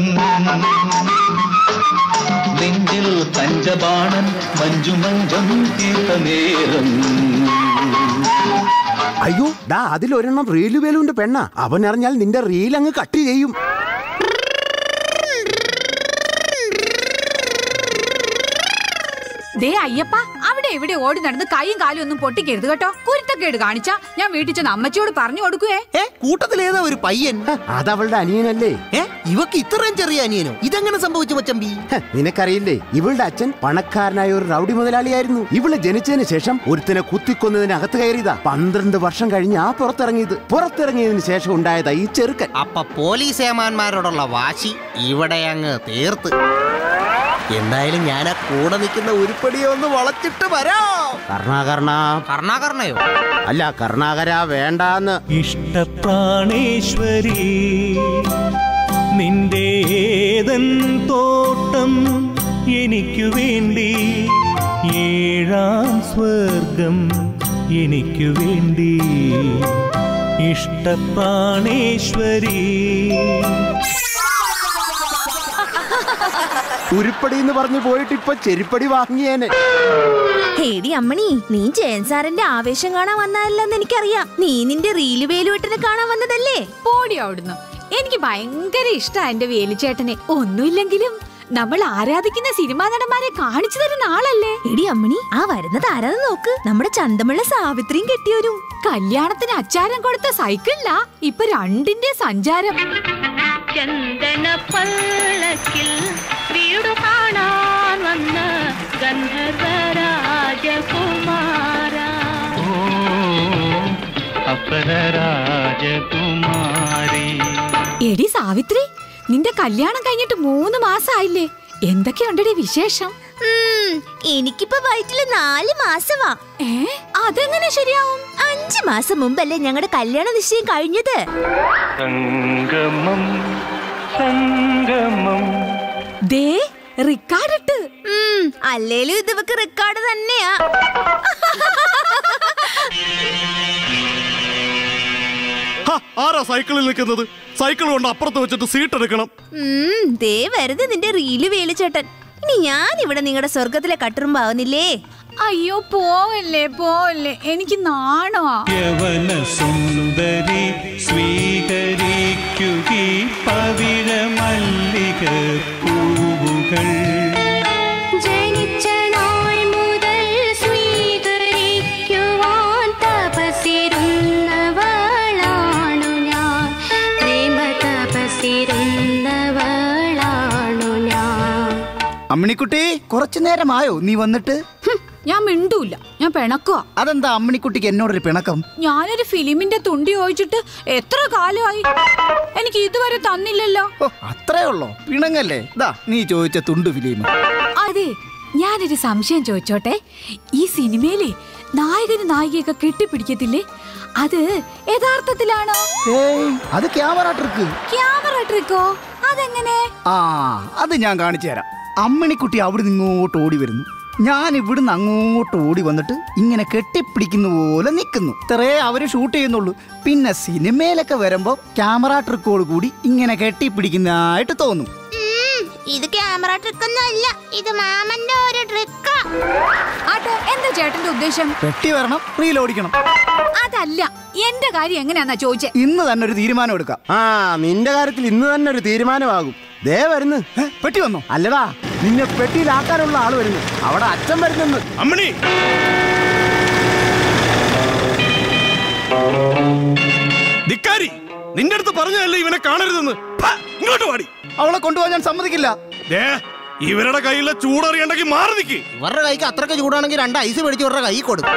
നെഞ്ചിൽ പഞ്ചബാണൻ മഞ്ജുമഞ്ചം തീർത്ത നേരം അയ്യോ ഡാ അതിലൊരെണ്ണം റീല് വേലുവിന്റെ പെണ്ണ അവൻ അറിഞ്ഞാൽ നിന്റെ റീൽ അങ്ങ് കട്ട് ചെയ്യും ദേ അയ്യപ്പ അവിടെ എവിടെ ഓടി നടന്ന് കൈയും കാലും ഒന്നും പൊട്ടിക്കരുത് കേട്ടോ കുരുത്തക്കേട് കാണിച്ചാ ഞാൻ വീട്ടിൽ ചെന്ന് അമ്മച്ചിയോട് പറഞ്ഞു കൊടുക്കുവേ ഏ കൂട്ടത്തിലേതാ ഒരു പയ്യൻ അതവളുടെ അനിയനല്ലേ ഏ ഇവക്ക് ഇത്രയും ചെറിയ അനിയനോ ഇതെങ്ങനെ സംഭവിച്ചു മച്ചമ്പി നിനക്കറിയില്ലേ ഇവളുടെ അച്ഛൻ പണക്കാരനായ ഒരു റൗഡി മുതലാളിയായിരുന്നു ഇവള് ജനിച്ചതിന് ശേഷം ഒരുത്തനെ കുത്തിക്കൊന്നതിന് അകത്ത് കയറിയതാ പന്ത്രണ്ട് വർഷം കഴിഞ്ഞ് ആ പുറത്തിറങ്ങിയത് പുറത്തിറങ്ങിയതിന് ശേഷം ഉണ്ടായതാ ഈ ചെറുക്കൻ അപ്പൊ പോലീസ് ഏമാന്മാരോടുള്ള വാശി ഇവിടെ അങ്ങ് തീർത്ത് എന്തായാലും ഞാൻ ആ കൂടെ നിൽക്കുന്ന ഉരുപ്പടിയെ ഒന്ന് വളച്ചിട്ട് വരാം കർണാകർണ കർണാകർണയോ അല്ല കർണാകര വേണ്ടാന്ന് ഇഷ്ടപ്രാണേശ്വരി നിന്റെ ഏതൻ തോട്ടം എനിക്കു വേണ്ടി ഏഴാം സ്വർഗം എനിക്കു വേണ്ടി ഇഷ്ടപ്രാണേശ്വരി ഉരുപ്പടി എന്ന് പറഞ്ഞു പോയിട്ട് ഇപ്പൊ ചെരുപ്പടി വാങ്ങിയേനെ ഹേടി അമ്മണി നീ ജയൻ സാറിന്റെ ആവേശം കാണാൻ വന്നതല്ലെന്ന് എനിക്കറിയാം നീ നിന്റെ റീല് വേലുവെട്ടിനെ കാണാൻ വന്നതല്ലേ പോടി അവിടുന്ന് എനിക്ക് ഭയങ്കര ഇഷ്ടാ എന്റെ വേലിച്ചേട്ടനെ ഒന്നുമില്ലെങ്കിലും നമ്മൾ ആരാധിക്കുന്ന സിനിമാ നടന്മാരെ കാണിച്ചു തരുന്ന ആളല്ലേ എടി അമ്മണി ആ വരുന്നത് ആരാന്ന് നോക്ക് നമ്മുടെ ചന്തമുള്ള സാവിത്രിയും കെട്ടിയോരും കല്യാണത്തിന് അച്ചാരം കൊടുത്ത സൈക്കിളിലാ ഇപ്പൊ രണ്ടിന്റെ സഞ്ചാരം ചന്ദന പല്ലക്കിൽ വീടു കാണാൻ വന്ന ഗന്ധർവ രാജകുമാര അപര രാജകുമാരി എടി സാവിത്രി നിന്റെ കല്യാണം കഴിഞ്ഞിട്ട് മൂന്ന് മാസമായില്ലേ എന്തൊക്കെയുണ്ടടി വിശേഷം എനിക്കിപ്പോ വയറ്റില് നാല് മാസമാ ഏ അതെങ്ങനെ ശരിയാവും അഞ്ചു മാസം മുമ്പല്ലേ ഞങ്ങളുടെ കല്യാണ നിശ്ചയം കഴിഞ്ഞത് സംഗമം സംഗമം ദേ റിക്കാർഡിട്ട് അല്ലേലും ഇത് ഇവക്ക് റെക്കോർഡ് തന്നെയാ ആരാ സൈക്കിളിൽ നിൽക്കുന്നത് സൈക്കിൾ കൊണ്ട് അപ്പുറത്ത് വെച്ചിട്ട് സീറ്റ് എടുക്കണം ഉം, ദേ വരുത് നിന്റെ റീല് വേലുചേട്ടൻ ഇനി ഞാൻ ഇവിടെ നിങ്ങളുടെ സ്വർഗത്തിലെ കട്ടുറുമ്പാവുന്നില്ലേ അയ്യോ പോവല്ലേ പോവല്ലേ എനിക്ക് നാണോ യവന സുന്ദരി സ്വീകരിക്കുകി പവിഴ മല്ലിക പൂവുകൾ ജനിച്ച നാൾ മുതൽ സ്വീകരിക്കുവാൻ തപസിരുന്നു അമ്മിണിക്കുട്ടി കുറച്ചു നേരമായോ നീ വന്നിട്ട് ഞാൻ മിണ്ടൂല ഞാൻ പിണക്കുവാ അതെന്താ അമ്മിണിക്കുട്ടിക്ക് എന്നോടൊരു പിണക്കം ഞാനൊരു ഫിലിമിന്റെ തുണ്ടി ചോദിച്ചിട്ട് എത്ര കാലമായി എനിക്ക് ഇതുവരെ തന്നില്ലല്ലോ അത്രേ ഉള്ളോ പിണങ്ങല്ലേ ദാ നീ ചോദിച്ച തുണ്ടു ഫിലിം അതെ ഞാനൊരു സംശയം ചോദിച്ചോട്ടെ ഈ സിനിമയിലെ നായകന് നായികയൊക്കെ കെട്ടിപ്പിടിക്കത്തില്ലേ അത് യഥാർത്ഥത്തിലാണോ ഏയ് അത് ക്യാമറ ട്രിക്ക് ക്യാമറ ട്രിക്കോ അതെങ്ങനെ ആ അത് ഞാൻ കാണിച്ചു തരാം അമ്മിണിക്കുട്ടി അവിടെ ഇങ്ങോട്ട് ഓടി വരുന്നു ഞാൻ ഇവിടുന്ന് അങ്ങോട്ട് ഓടി വന്നിട്ട് ഇങ്ങനെ കെട്ടിപ്പിടിക്കുന്ന പോലെ നിൽക്കുന്നു ഇത്രേ അവര് ഷൂട്ട് ചെയ്യുന്നുള്ളൂ പിന്നെ സിനിമയിലൊക്കെ വരുമ്പോ ക്യാമറ ട്രിക്കോട് കൂടി ഇങ്ങനെ കെട്ടിപ്പിടിക്കുന്നതായിട്ട് തോന്നും ഉം, ഇത് ക്യാമറ ട്രിക്കൊന്നും അല്ല ഇത് മാമന്റെ ഒരു ട്രിക്കാ ആട്ടെ എന്താ ചേട്ടന്റെ ഉദ്ദേശം പെട്ടി വരണം റീൽ ഓടിക്കണം അതല്ല എന്റെ കാര്യം എങ്ങനെയാന്നാ ചോദിച്ചേ ഇന്ന് തന്നെ ഒരു തീരുമാനം എടുക്കാം ആ നിന്റെ കാര്യത്തിൽ ഇന്ന് തന്നെ ഒരു തീരുമാനമാകും ദേ വരുന്നു പെട്ടി വന്നോ അല്ലടാ നിന്നെ പെട്ടിയിലാക്കാനുള്ള ആള് വരുന്നു അവിടെ അച്ഛൻ വരുന്നെന്ന് അമ്മണി ധിക്കാരി നിന്റെ അടുത്ത് പറഞ്ഞതല്ലേ ഇവനെ കാണരുതെന്ന് ഫ, ഇങ്ങോട്ട് വാടി അവളെ കൊണ്ടുപോകാൻ ഞാൻ സമ്മതിക്കില്ല ദേ, ഇവരുടെ കയ്യിലെ ചൂടറിയണ്ടെങ്കിൽ മാറി നിൽക്ക് ഇവരുടെ കൈക്ക് അത്രക്ക് ചൂടാണെങ്കിൽ രണ്ട് ഐസ് മേടിച്ച് ഇവരുടെ കൈ കൊടുക്കും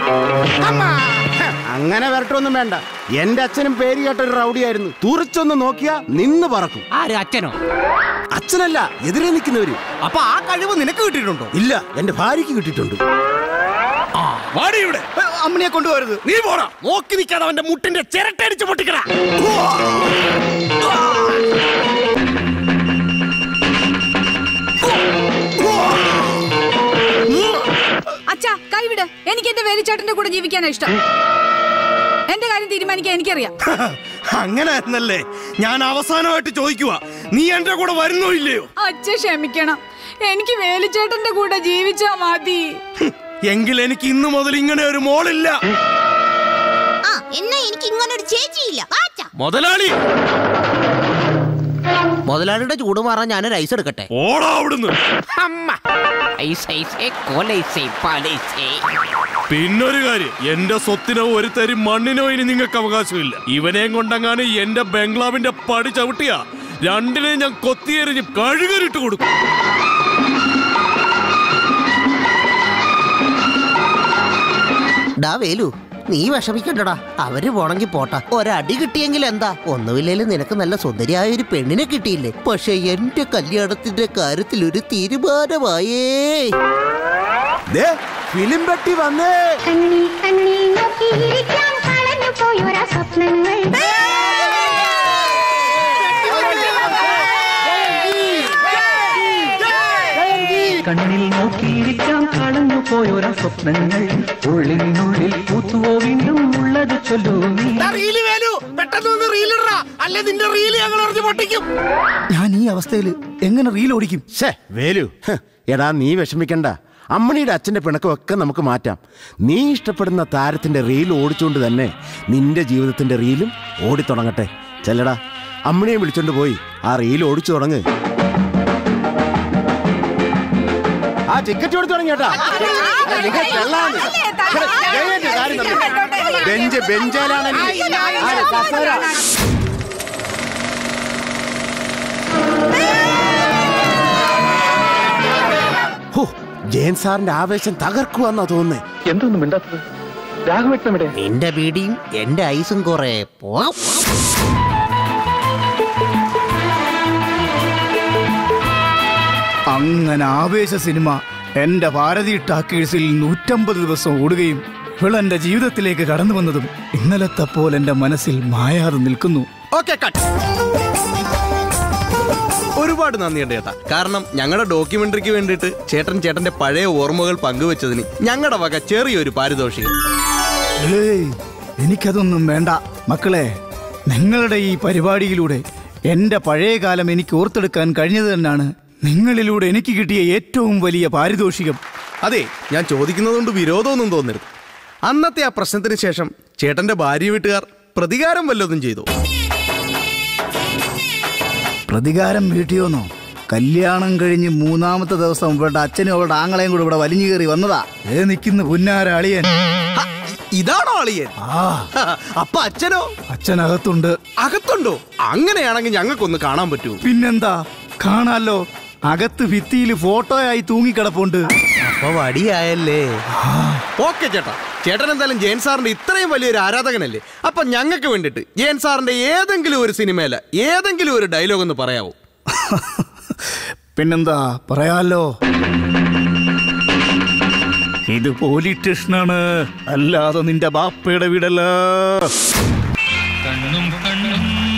അങ്ങനെ വരട്ടൊന്നും വേണ്ട എന്റെ അച്ഛനും പേര് കേട്ട ഒരു റൗഡിയായിരുന്നു തുറിച്ചൊന്ന് നോക്കിയാ നിന്ന് പറക്കും ആര് അച്ഛനോ അച്ഛനല്ല എതിരെ നിൽക്കുന്നവര് അപ്പൊ ആ കഴിവ് നിനക്ക് കിട്ടിയിട്ടുണ്ടോ ഇല്ല എന്റെ ഭാര്യയ്ക്ക് കിട്ടിയിട്ടുണ്ട് വാടി ഇവിടെ അമ്മണിയെ കൊണ്ടുപോകരുത് നീ പോടാ നോക്കി നിൽക്കാതെ അവന്റെ മുട്ടിന്റെ ചിരട്ടടിച്ച് പൊട്ടിക്കട അച്ഛാ കൈവിട് എനിക്ക് എന്റെ വേലിച്ചേട്ടന്റെ കൂടെ ജീവിക്കാനാ ഇഷ്ടം എന്റെ കാര്യം തീരുമാനിക്കാൻ എനിക്കറിയാം അങ്ങനെ ആയിരുന്നല്ലേ ഞാൻ അവസാനമായിട്ട് ചോദിക്കുക നീ എന്റെ കൂടെ വരുന്നോ ഇല്ലയോ അച്ഛ ക്ഷമിക്കണം എനിക്ക് വേലിച്ചേട്ടന്റെ കൂടെ ജീവിച്ചാ മതി എങ്കിൽ എനിക്ക് ഇന്നു മുതൽ ഇങ്ങനെ ഒരു മോളില്ല ആ എന്നാ എനിക്ക് ഇങ്ങനെ ഒരു ചേച്ചിയില്ല വാച്ചാ മുതലാളി മുതലാളിയുടെ ചൂട് മാറാൻ ഞാനൊരു ഐസ് എടുക്കട്ടെ ഓടാ അവിടുന്ന് അമ്മ ഐസ് ഐസ് കൊലൈസേ പാലൈസേ പിന്നൊരു കാര്യം എന്റെ സ്വത്തിനോ ഒരു തരി മണ്ണിനോ ഇനി നിങ്ങൾക്ക് അവകാശമില്ല ഇവനെയും കൊണ്ടങ്ങാനും എന്റെ ബംഗ്ലാവിന്റെ പടി ചവിട്ടിയ രണ്ടിനെയും ഞാൻ കൊത്തിയെറിഞ്ഞ് കഴുകരിട്ട് കൊടുക്കും ഡാ വേലു നീ വിഷമിക്കണ്ടടാ അവര് പോണെങ്കി പോട്ടാ ഒരടി കിട്ടിയെങ്കിൽ എന്താ ഒന്നുമില്ലേലും നിനക്ക് നല്ല സുന്ദരിയായ ഒരു പെണ്ണിനെ കിട്ടിയില്ലേ പക്ഷെ എന്റെ കല്യാണത്തിന്റെ കാര്യത്തിൽ ഒരു തീരുമാനമായേ ദേ ഫിലിം പെട്ടി വന്നേ കണ്ണിൽ കണ്ണിൽ നോക്കിയിരിക്കാൻ കളഞ്ഞു പോയൊരാ സ്വപ്നങ്ങൾ കണ്ണിൽ നോക്കിയിരിക്കാം കളഞ്ഞു പോയൊരാ സ്വപ്നങ്ങൾ ഉള്ളിനുള്ളിൽ പൂത്തുവോ വീണ്ടും ഉള്ളത് ചൊല്ലൂ നീ പെട്ടെന്ന് റീലിടറാ അല്ലെ നിന്റെ റീല് ഞങ്ങൾ അറിഞ്ഞു പൊട്ടിക്കും ഞാൻ ഈ അവസ്ഥയിൽ എങ്ങനെ റീൽ ഓടിക്കും ഷേ വേലു ഹ്, എടാ നീ വിഷമിക്കണ്ട അമ്മണിയുടെ അച്ഛന്റെ പിണക്കമൊക്കെ നമുക്ക് മാറ്റാം നീ ഇഷ്ടപ്പെടുന്ന താരത്തിന്റെ റീൽ ഓടിച്ചുകൊണ്ട് തന്നെ നിന്റെ ജീവിതത്തിന്റെ റീലും ഓടിത്തുടങ്ങട്ടെ ചെല്ലടാ അമ്മണിയെ വിളിച്ചോണ്ട് പോയി ആ റീൽ ഓടിച്ചു തുടങ്ങ് ആ ടിക്കറ്റ് കൊടുത്തു തുടങ്ങി കേട്ടാ നിങ്ങൾ ചെല്ലാന്ന്. ഇവിടെ ദയവേറ്റ് കാര്യം തമ്മിൽ. ബെഞ്ച് ബെഞ്ചേലാണെങ്കിൽ ആര് കസേര ഹോ, ജയൻ സാറിന്റെ ആവേശം തകർക്കുവെന്നാ തോന്നുന്നേ എന്തൊന്നും മിണ്ടാത്തത് രാഘവേട്ടനവിടെ നിന്റെ ബീഡിയും എന്റെ ഐസും കുറെ പോവാം അങ്ങനെ ആവേശ സിനിമ എന്റെ ഭാരതി ടാക്കേഴ്സിൽ നൂറ്റമ്പത് ദിവസം ഓടുകയും ഇവളെന്റെ ജീവിതത്തിലേക്ക് കടന്നു വന്നതും ഇന്നലത്തെ പോലെ എന്റെ മനസ്സിൽ മായാതെ നിൽക്കുന്നു ഓക്കെ കട്ട് ഒരുപാട് നന്ദിയുണ്ട് ചേട്ടാ കാരണം ഞങ്ങളുടെ ഡോക്യുമെന്ററിക്ക് വേണ്ടിയിട്ട് ചേട്ടൻ ചേട്ടന്റെ പഴയ ഓർമ്മകൾ പങ്കുവെച്ചതിന് ഞങ്ങളുടെ വക ചെറിയൊരു പാരിതോഷികം ഏയ് എനിക്കതൊന്നും വേണ്ട മക്കളെ നിങ്ങളുടെ ഈ പരിപാടിയിലൂടെ എന്റെ പഴയ കാലം എനിക്ക് ഓർത്തെടുക്കാൻ കഴിഞ്ഞത് തന്നെയാണ് നിങ്ങളിലൂടെ എനിക്ക് കിട്ടിയ ഏറ്റവും വലിയ പാരിതോഷികം അതെ ഞാൻ ചോദിക്കുന്നതുകൊണ്ട് വിരോധമൊന്നും തോന്നരുത് അന്നത്തെ ആ പ്രശ്നത്തിന് ശേഷം ചേട്ടന്റെ ഭാര്യ വീട്ടുകാർ പ്രതികാരം വല്ലതും ചെയ്തു പ്രതികാരം വീട്ടിയോന്നോ കല്യാണം കഴിഞ്ഞ് മൂന്നാമത്തെ ദിവസം ഇവളുടെ അച്ഛനും അവളുടെ ആങ്ങളെയും കൂടെ ഇവിടെ വലിഞ്ഞു കയറി വന്നതാ ഏ നിൽക്കുന്ന പുന്നാര അളിയൻ ഇതാണോ അളിയൻ ആ അപ്പൊ അച്ഛനോ അച്ഛനകത്തുണ്ട് അകത്തുണ്ടോ അങ്ങനെയാണെങ്കിൽ ഞങ്ങൾക്കൊന്ന് കാണാൻ പറ്റുമോ പിന്നെന്താ കാണാലോ അകത്ത് ഭിത്തിയിൽ ഫോട്ടോയായി തൂങ്ങിക്കിടപ്പുണ്ട് അപ്പൊ വടിയായല്ലേ ഓക്കെ ചേട്ടാ ചേട്ടൻ എന്തായാലും ജയൻ സാറിന്റെ ഇത്രയും വലിയൊരു ആരാധകനല്ലേ അപ്പൊ ഞങ്ങൾക്ക് വേണ്ടിട്ട് ജയൻ സാറിന്റെ ഏതെങ്കിലും ഒരു സിനിമയില ഏതെങ്കിലും ഒരു ഡയലോഗ് ഒന്ന് പറയാവോ പിന്നെന്താ പറയാലോ ഇത് പോലീസ് സ്റ്റേഷനാണ് അല്ലാതെ നിന്റെ ബാപ്പയുടെ വീടല്ല കണ്ണും കണ്ണും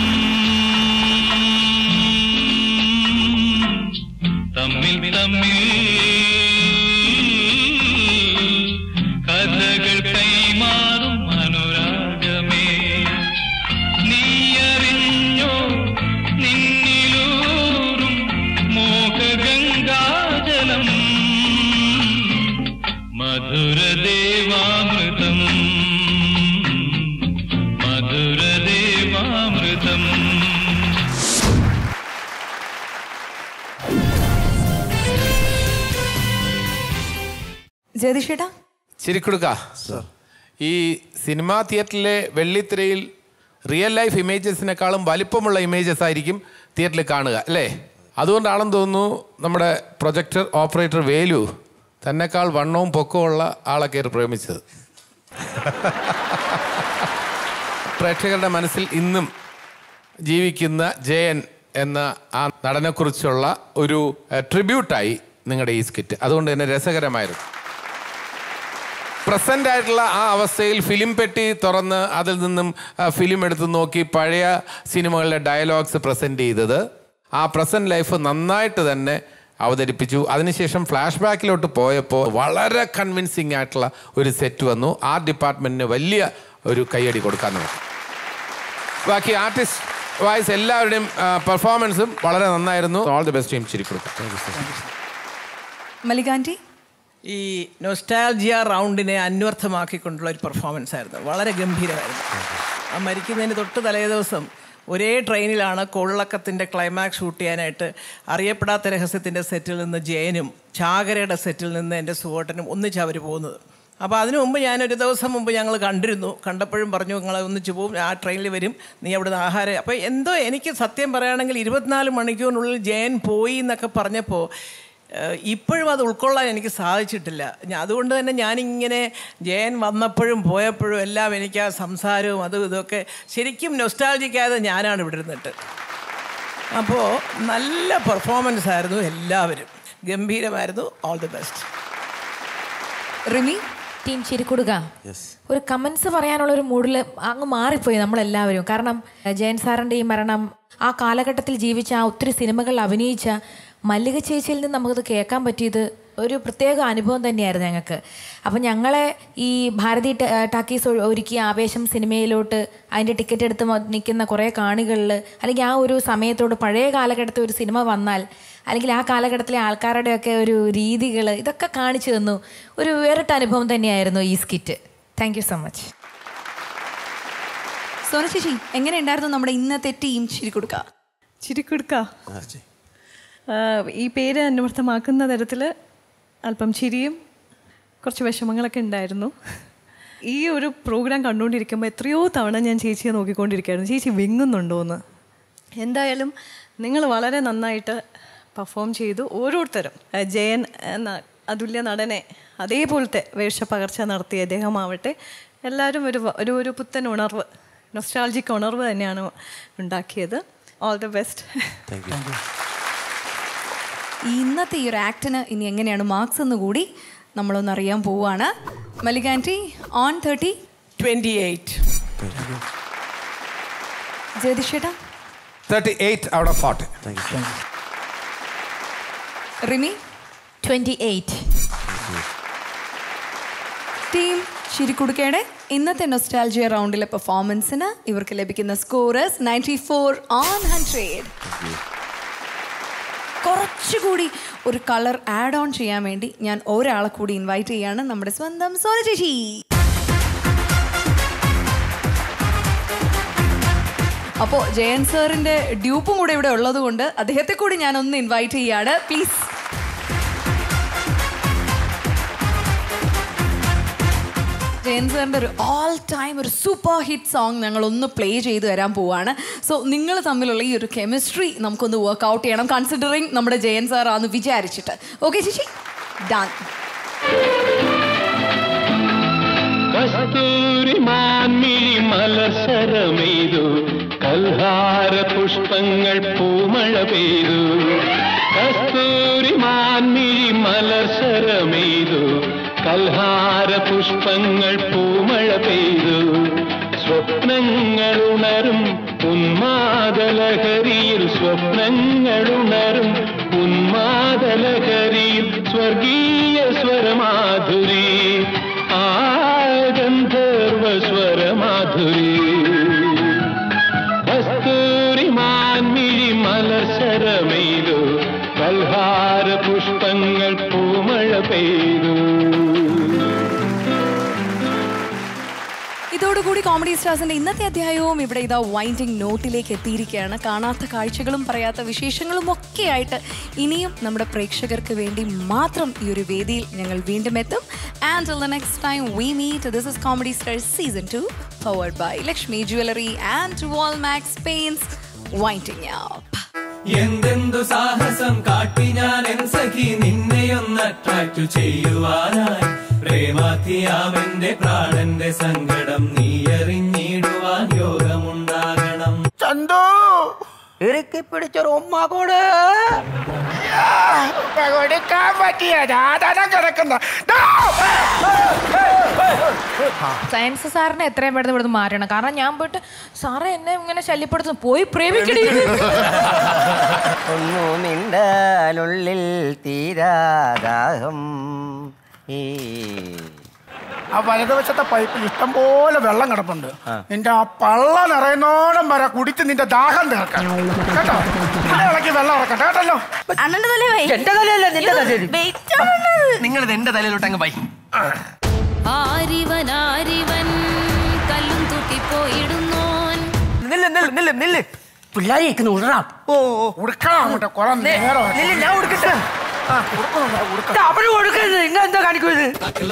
തമ്മിൽ തമ്മിൽ കഥകൾ കൈമാറും അനുരാഗമേ നീയറിഞ്ഞോ നിന്നിലൂറും മോഹഗംഗാജലം മധുരദേവാമൃതം മധുരദേവാമൃതം ജയതിഷേട്ടാ ശരിക്കൊടുക്ക ഈ സിനിമാ തിയേറ്ററിലെ വെള്ളിത്തിരയിൽ റിയൽ ലൈഫ് ഇമേജസിനേക്കാളും വലിപ്പമുള്ള ഇമേജസ് ആയിരിക്കും തിയേറ്ററിൽ കാണുക അല്ലേ അതുകൊണ്ടാണെന്ന് തോന്നുന്നു നമ്മുടെ പ്രൊജക്ടർ ഓപ്പറേറ്റർ വേലു തന്നെക്കാൾ വണ്ണവും പൊക്കവും ഉള്ള ആളെ കയറി പ്രേമിച്ചത് പ്രേക്ഷകരുടെ മനസ്സിൽ ഇന്നും ജീവിക്കുന്ന ജയൻ എന്ന ആ നടനെക്കുറിച്ചുള്ള ഒരു ട്രിബ്യൂട്ടായി നിങ്ങളുടെ ഈ സ്കിറ്റ് അതുകൊണ്ട് തന്നെ രസകരമായിരുന്നു പ്രസന്റ് ആയിട്ടുള്ള ആ അവസ്ഥയിൽ ഫിലിം പെട്ടി തുറന്ന് അതിൽ നിന്നും ആ, ഫിലിം എടുത്ത് നോക്കി പഴയ സിനിമകളുടെ ഡയലോഗ്സ് പ്രസന്റ് ചെയ്തത് ആ പ്രസന്റ് ലൈഫ് നന്നായിട്ട് തന്നെ അവതരിപ്പിച്ചു അതിനുശേഷം ഫ്ലാഷ് ബാക്കിലോട്ട് പോയപ്പോൾ വളരെ കൺവിൻസിങ് ആയിട്ടുള്ള ഒരു സെറ്റ് വന്നു ആ ഡിപ്പാർട്ട്മെന്റിന് വലിയ ഒരു കൈയടി കൊടുക്കാൻ നോക്കി ബാക്കി ആർട്ടിസ്റ്റ് വൈസ് എല്ലാവരുടെയും പെർഫോമൻസും വളരെ നന്നായിരുന്നു ഓൾ ദി ബെസ്റ്റ് ടീം ചിരി കൊടുക്കാം മലികാൻറ്റി ഈ നൊസ്റ്റാൾജിയ റൗണ്ടിനെ അന്വർത്ഥമാക്കിക്കൊണ്ടുള്ള ഒരു പെർഫോമൻസ് ആയിരുന്നു വളരെ ഗംഭീരമായിരുന്നു ആ മരിക്കുന്നതിന് തൊട്ട് തലേ ദിവസം ഒരേ ട്രെയിനിലാണ് കൊള്ളക്കത്തിൻ്റെ ക്ലൈമാക്സ് ഷൂട്ട് ചെയ്യാനായിട്ട് അറിയപ്പെടാത്ത രഹസ്യത്തിൻ്റെ സെറ്റിൽ നിന്ന് ജയനും ചാകരയുടെ സെറ്റിൽ നിന്ന് എൻ്റെ സുഹോട്ടനും ഒന്നിച്ച് അവർ പോകുന്നത് അപ്പോൾ അതിനു മുമ്പ് ഞാൻ ഒരു ദിവസം മുമ്പ് ഞങ്ങൾ കണ്ടിരുന്നു കണ്ടപ്പോഴും പറഞ്ഞു നിങ്ങൾ ഒന്നിച്ച് പോകും ആ ട്രെയിനിൽ വരും നീ അവിടുന്ന് ആഹാരം അപ്പോൾ എന്തോ എനിക്ക് സത്യം പറയുകയാണെങ്കിൽ ഇരുപത്തിനാല് മണിക്കൂറിനുള്ളിൽ ജയൻ പോയി എന്നൊക്കെ പറഞ്ഞപ്പോൾ ഏഹ് ഇപ്പോഴും അത് ഉൾക്കൊള്ളാൻ എനിക്ക് സാധിച്ചിട്ടില്ല ഞാ- അതുകൊണ്ട് തന്നെ ഞാനിങ്ങനെ ജയൻ വന്നപ്പോഴും പോയപ്പോഴും എല്ലാം എനിക്ക് ആ സംസാരവും അതും ഇതൊക്കെ ശരിക്കും നൊസ്റ്റാൾജിക്കാതെ ഞാനാണ് ഇവിടെ ഇരുന്നിട്ട് അപ്പോൾ നല്ല പെർഫോമൻസ് ആയിരുന്നു എല്ലാവരും ഗംഭീരമായിരുന്നു all the best Rimi team ചിരിക്കൊടുക ഒരു കമൻസ് പറയാനുള്ള ഒരു മൂഡിൽ അങ്ങ് മാറിപ്പോയി നമ്മളെല്ലാവരും കാരണം ജയൻ സാറിൻ്റെ ഈ മരണം ആ കാലഘട്ടത്തിൽ ജീവിച്ച ആ ഒത്തിരി സിനിമകളിൽ അഭിനയിച്ച മല്ലിക ചേച്ചിയിൽ നിന്ന് നമുക്കത് കേൾക്കാൻ പറ്റിയത് ഒരു പ്രത്യേക അനുഭവം തന്നെയായിരുന്നു ഞങ്ങൾക്ക് അപ്പം ഞങ്ങളെ ഈ ഭാരതി ട- ടാക്കീസ് ഒ- ഒരുക്കിയ ആവേശം സിനിമയിലോട്ട് അതിൻ്റെ ടിക്കറ്റ് എടുത്ത് മ- നിൽക്കുന്ന കുറേ കാണികളിൽ അല്ലെങ്കിൽ ആ ഒരു സമയത്തോട് പഴയ കാലഘട്ടത്തിൽ ഒരു സിനിമ വന്നാൽ അല്ലെങ്കിൽ ആ കാലഘട്ടത്തിലെ ആൾക്കാരുടെയൊക്കെ ഒരു രീതികൾ ഇതൊക്കെ കാണിച്ചു തന്നു ഒരു വേറിട്ട അനുഭവം തന്നെയായിരുന്നു ഈ skit thank you so much Sona ചേച്ചി എങ്ങനെ ഉണ്ടായിരുന്നു നമ്മുടെ ഇന്നത്തെ ടീം ചിരി കൊടുക്ക ചിരിക്കൊടുക്ക ഈ പേര് അന്വർത്ഥമാക്കുന്ന തരത്തിൽ അല്പം ചിരിയും കുറച്ച് വിഷമങ്ങളൊക്കെ ഉണ്ടായിരുന്നു ഈ ഒരു പ്രോഗ്രാം കണ്ടുകൊണ്ടിരിക്കുമ്പോൾ എത്രയോ തവണ ഞാൻ ചേച്ചിയെ നോക്കിക്കൊണ്ടിരിക്കുകയായിരുന്നു ചേച്ചി വിങ്ങുന്നുണ്ടോ എന്ന് എന്തായാലും നിങ്ങൾ വളരെ നന്നായിട്ട് പെർഫോം ചെയ്തു ഓരോരുത്തരും ആ, ജയൻ എന്ന അതുല്യ നടനെ അതേപോലത്തെ വേഷപ്പകർച്ച നടത്തിയ അദ്ദേഹമാവട്ടെ എല്ലാവരും ഒരു വ- ഒരു ഒരു പുത്തൻ ഉണർവ് നൊസ്റ്റാൾജിക് ഉണർവ് തന്നെയാണ് ഉണ്ടാക്കിയത് ഓൾ ദി ബെസ്റ്റ് ഈ ഇന്നത്തെ ഈ ഒരു ആക്ടിന് ഇനി എങ്ങനെയാണ് മാർക്സ് എന്ന് കൂടി നമ്മളൊന്ന് അറിയാൻ പോവുകയാണ് Mallika aunty on thirty twenty eight ജയതിഷേട്ടാ thirty eight out of forty Rimi twenty eight team ചിരിക്കുടുക്കയുടെ ഇന്നത്തെ നൊസ്റ്റാൾജിയ റൗണ്ടിലെ പെർഫോമൻസിന് ഇവർക്ക് ലഭിക്കുന്ന scores ninety four on hundred കുറച്ചുകൂടി ഒരു കളർ ആഡ് ഓൺ ചെയ്യാൻ വേണ്ടി ഞാൻ ഒരാളെ കൂടി ഇൻവൈറ്റ് ചെയ്യാണ് നമ്മുടെ സ്വന്തം സോന ചേച്ചി അപ്പോൾ ജയൻ സാറിന്റെ ഡ്യൂപ്പും കൂടെ ഇവിടെ ഉള്ളത് കൊണ്ട് അദ്ദേഹത്തെ കൂടി ഞാൻ ഒന്ന് ഇൻവൈറ്റ് ചെയ്യാണ് പ്ലീസ് ജയൻ സാറിൻ്റെ ഒരു ഓൾ ടൈം ഒരു സൂപ്പർ ഹിറ്റ് സോങ് ഞങ്ങൾ ഒന്ന് പ്ലേ ചെയ്ത് തരാൻ പോവാണ് സോ നിങ്ങൾ തമ്മിലുള്ള ഈ ഒരു കെമിസ്ട്രി നമുക്കൊന്ന് വർക്ക് ഔട്ട് ചെയ്യണം കൺസിഡറിങ് നമ്മുടെ ജയൻ സാർ ആണെന്ന് വിചാരിച്ചിട്ട് ഓക്കെ ചേച്ചി ഡൺ കസ്തൂരി മാൻമിഴി മലസരമെയ്തു കൽഹാര പുഷ്പങ്ങൾ പൂമഴ പെയ്തു കസ്തൂരി മാൻമിഴി മലസരമെയ്തു കൽഹാര പുഷ്പങ്ങൾ പൂമഴ പെയ്തു സ്വപ്നങ്ങൾ ഉണരും ഉന്മാദലഹരിയിൽ സ്വപ്നങ്ങൾ ഉണരും ഉന്മാദലഹരിയിൽ സ്വർഗീയ സ്വരമാധുരി ആ ഗന്ധർവ സ്വരമാധുരി കസ്തൂരി മാൻമിഴി മലസരമെയ്തു കൽഹാര പുഷ്പങ്ങൾ പൂമഴ പെയ്തു ഇതോടുകൂടി കോമഡി സ്റ്റാർസിന്റെ ഇന്നത്തെ അധ്യായവും ഇവിടെ ഇതാ വൈൻഡിങ് നോട്ടിലേക്ക് എത്തിയിരിക്കുകയാണ് കാണാത്ത കാഴ്ചകളും പറയാത്ത വിശേഷങ്ങളും ഒക്കെ ആയിട്ട് ഇനിയും നമ്മുടെ പ്രേക്ഷകർക്ക് വേണ്ടി മാത്രം ഈ ഒരു വേദിയിൽ ഞങ്ങൾ വീണ്ടും എത്തും and the next time we meet this is comedy stars season two powered by Lakshmi jewellery and Walmax paints winding up എന്തെന്തു സാഹസം കാട്ടി ഞാൻ എൻ സഖി നിന്നെയൊന്ന് അട്രാക്ട് ചെയ്യുവാനായി പ്രേമാത്തിയാമെന്റെ പ്രാണന്റെ സങ്കടം നീ അറിഞ്ഞിടുവാൻ യോഗമുണ്ടാകണം ചന്തു ഇറുക്കി പിടിച്ചൊരു ഉമ്മ കൂടെ കൊടുക്കാൻ പറ്റിയ ജാതനം കിടക്കുന്ന സയൻസ് സാറിനെ എത്രയും പെട്ടെന്ന് ഇവിടുന്ന് മാറ്റണം കാരണം ഞാൻ പോയിട്ട് സാറേ എന്നെ ഇങ്ങനെ ശല്യപ്പെടുത്തുന്നു പോയി പ്രേമിക്കണേ ഒന്നു നിണ്ടാലുള്ളിൽ തീരാദാഹം ഈ ആ വലതുവശത്തെ പൈപ്പിൽ ഇഷ്ടം പോലെ വെള്ളം കിടപ്പുണ്ട് നിന്റെ ആ പള്ള നിറയുന്നോടം വരെ കുടിച്ച് നിന്റെ ദാഹം തീർക്കാം കേട്ടോ പിന്നെ ഇളക്കി വെള്ളം ഇറക്കട്ടെ കേട്ടല്ലോ അണ്ണന്റെ തലേ എന്റെ തലയല്ല നിന്റെ തലയിൽ നിങ്ങൾ ഇത് എന്റെ തലയിലോട്ട് അങ്ങ് പോയി ആരിവൻ ആരിവൻ കല്ലും തൂക്കിപ്പോയിടുന്നോൻ നില്ല് നില്ല് നില്ല് നില്ല് പിള്ളേരെ ഉടറാം ഓ ഉടുക്കണം അങ്ങോട്ട് കുറെ നേരം നില്ല് ഞാൻ ഉടുക്കട്ടെ അവര് കൊടുക്കരുത് നിങ്ങൾ എന്താ കാണിക്കും ഇത്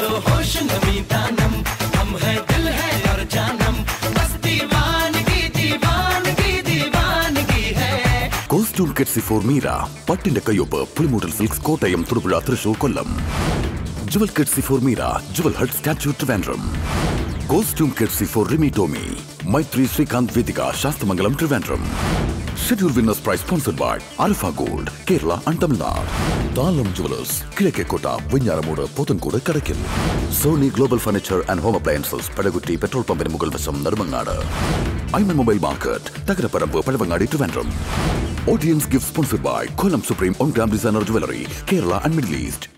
കോസ്റ്റ്യൂം കെറ്റ്സി ഫോർ മീര പട്ടിന്റെ കയ്യൊപ്പ് Pulimoodal silks Kottayam Thodupuzha Thrissur Kollam jewel courtesy for Meera jewel hut statue Trivandrum costume courtesy for Rimi Tomy Maithri Sreekanth Vedika Sasthamangalam Trivandrum schedule winners prize sponsored by Alpha gold Kerala and Tamil Nadu Thalam jewellers Kizhakkekotta Venjaramoodu Pothencode Kadakkal Sony global furniture and home appliances Padakutty petrol പമ്പിന് മുകൾ വശം Nedumangad Aiman mobile market Thakaraparambu Pazhavangadi Trivandrum audience gift sponsored by Kollam supreme one gram designer jewellery Kerala and Middle east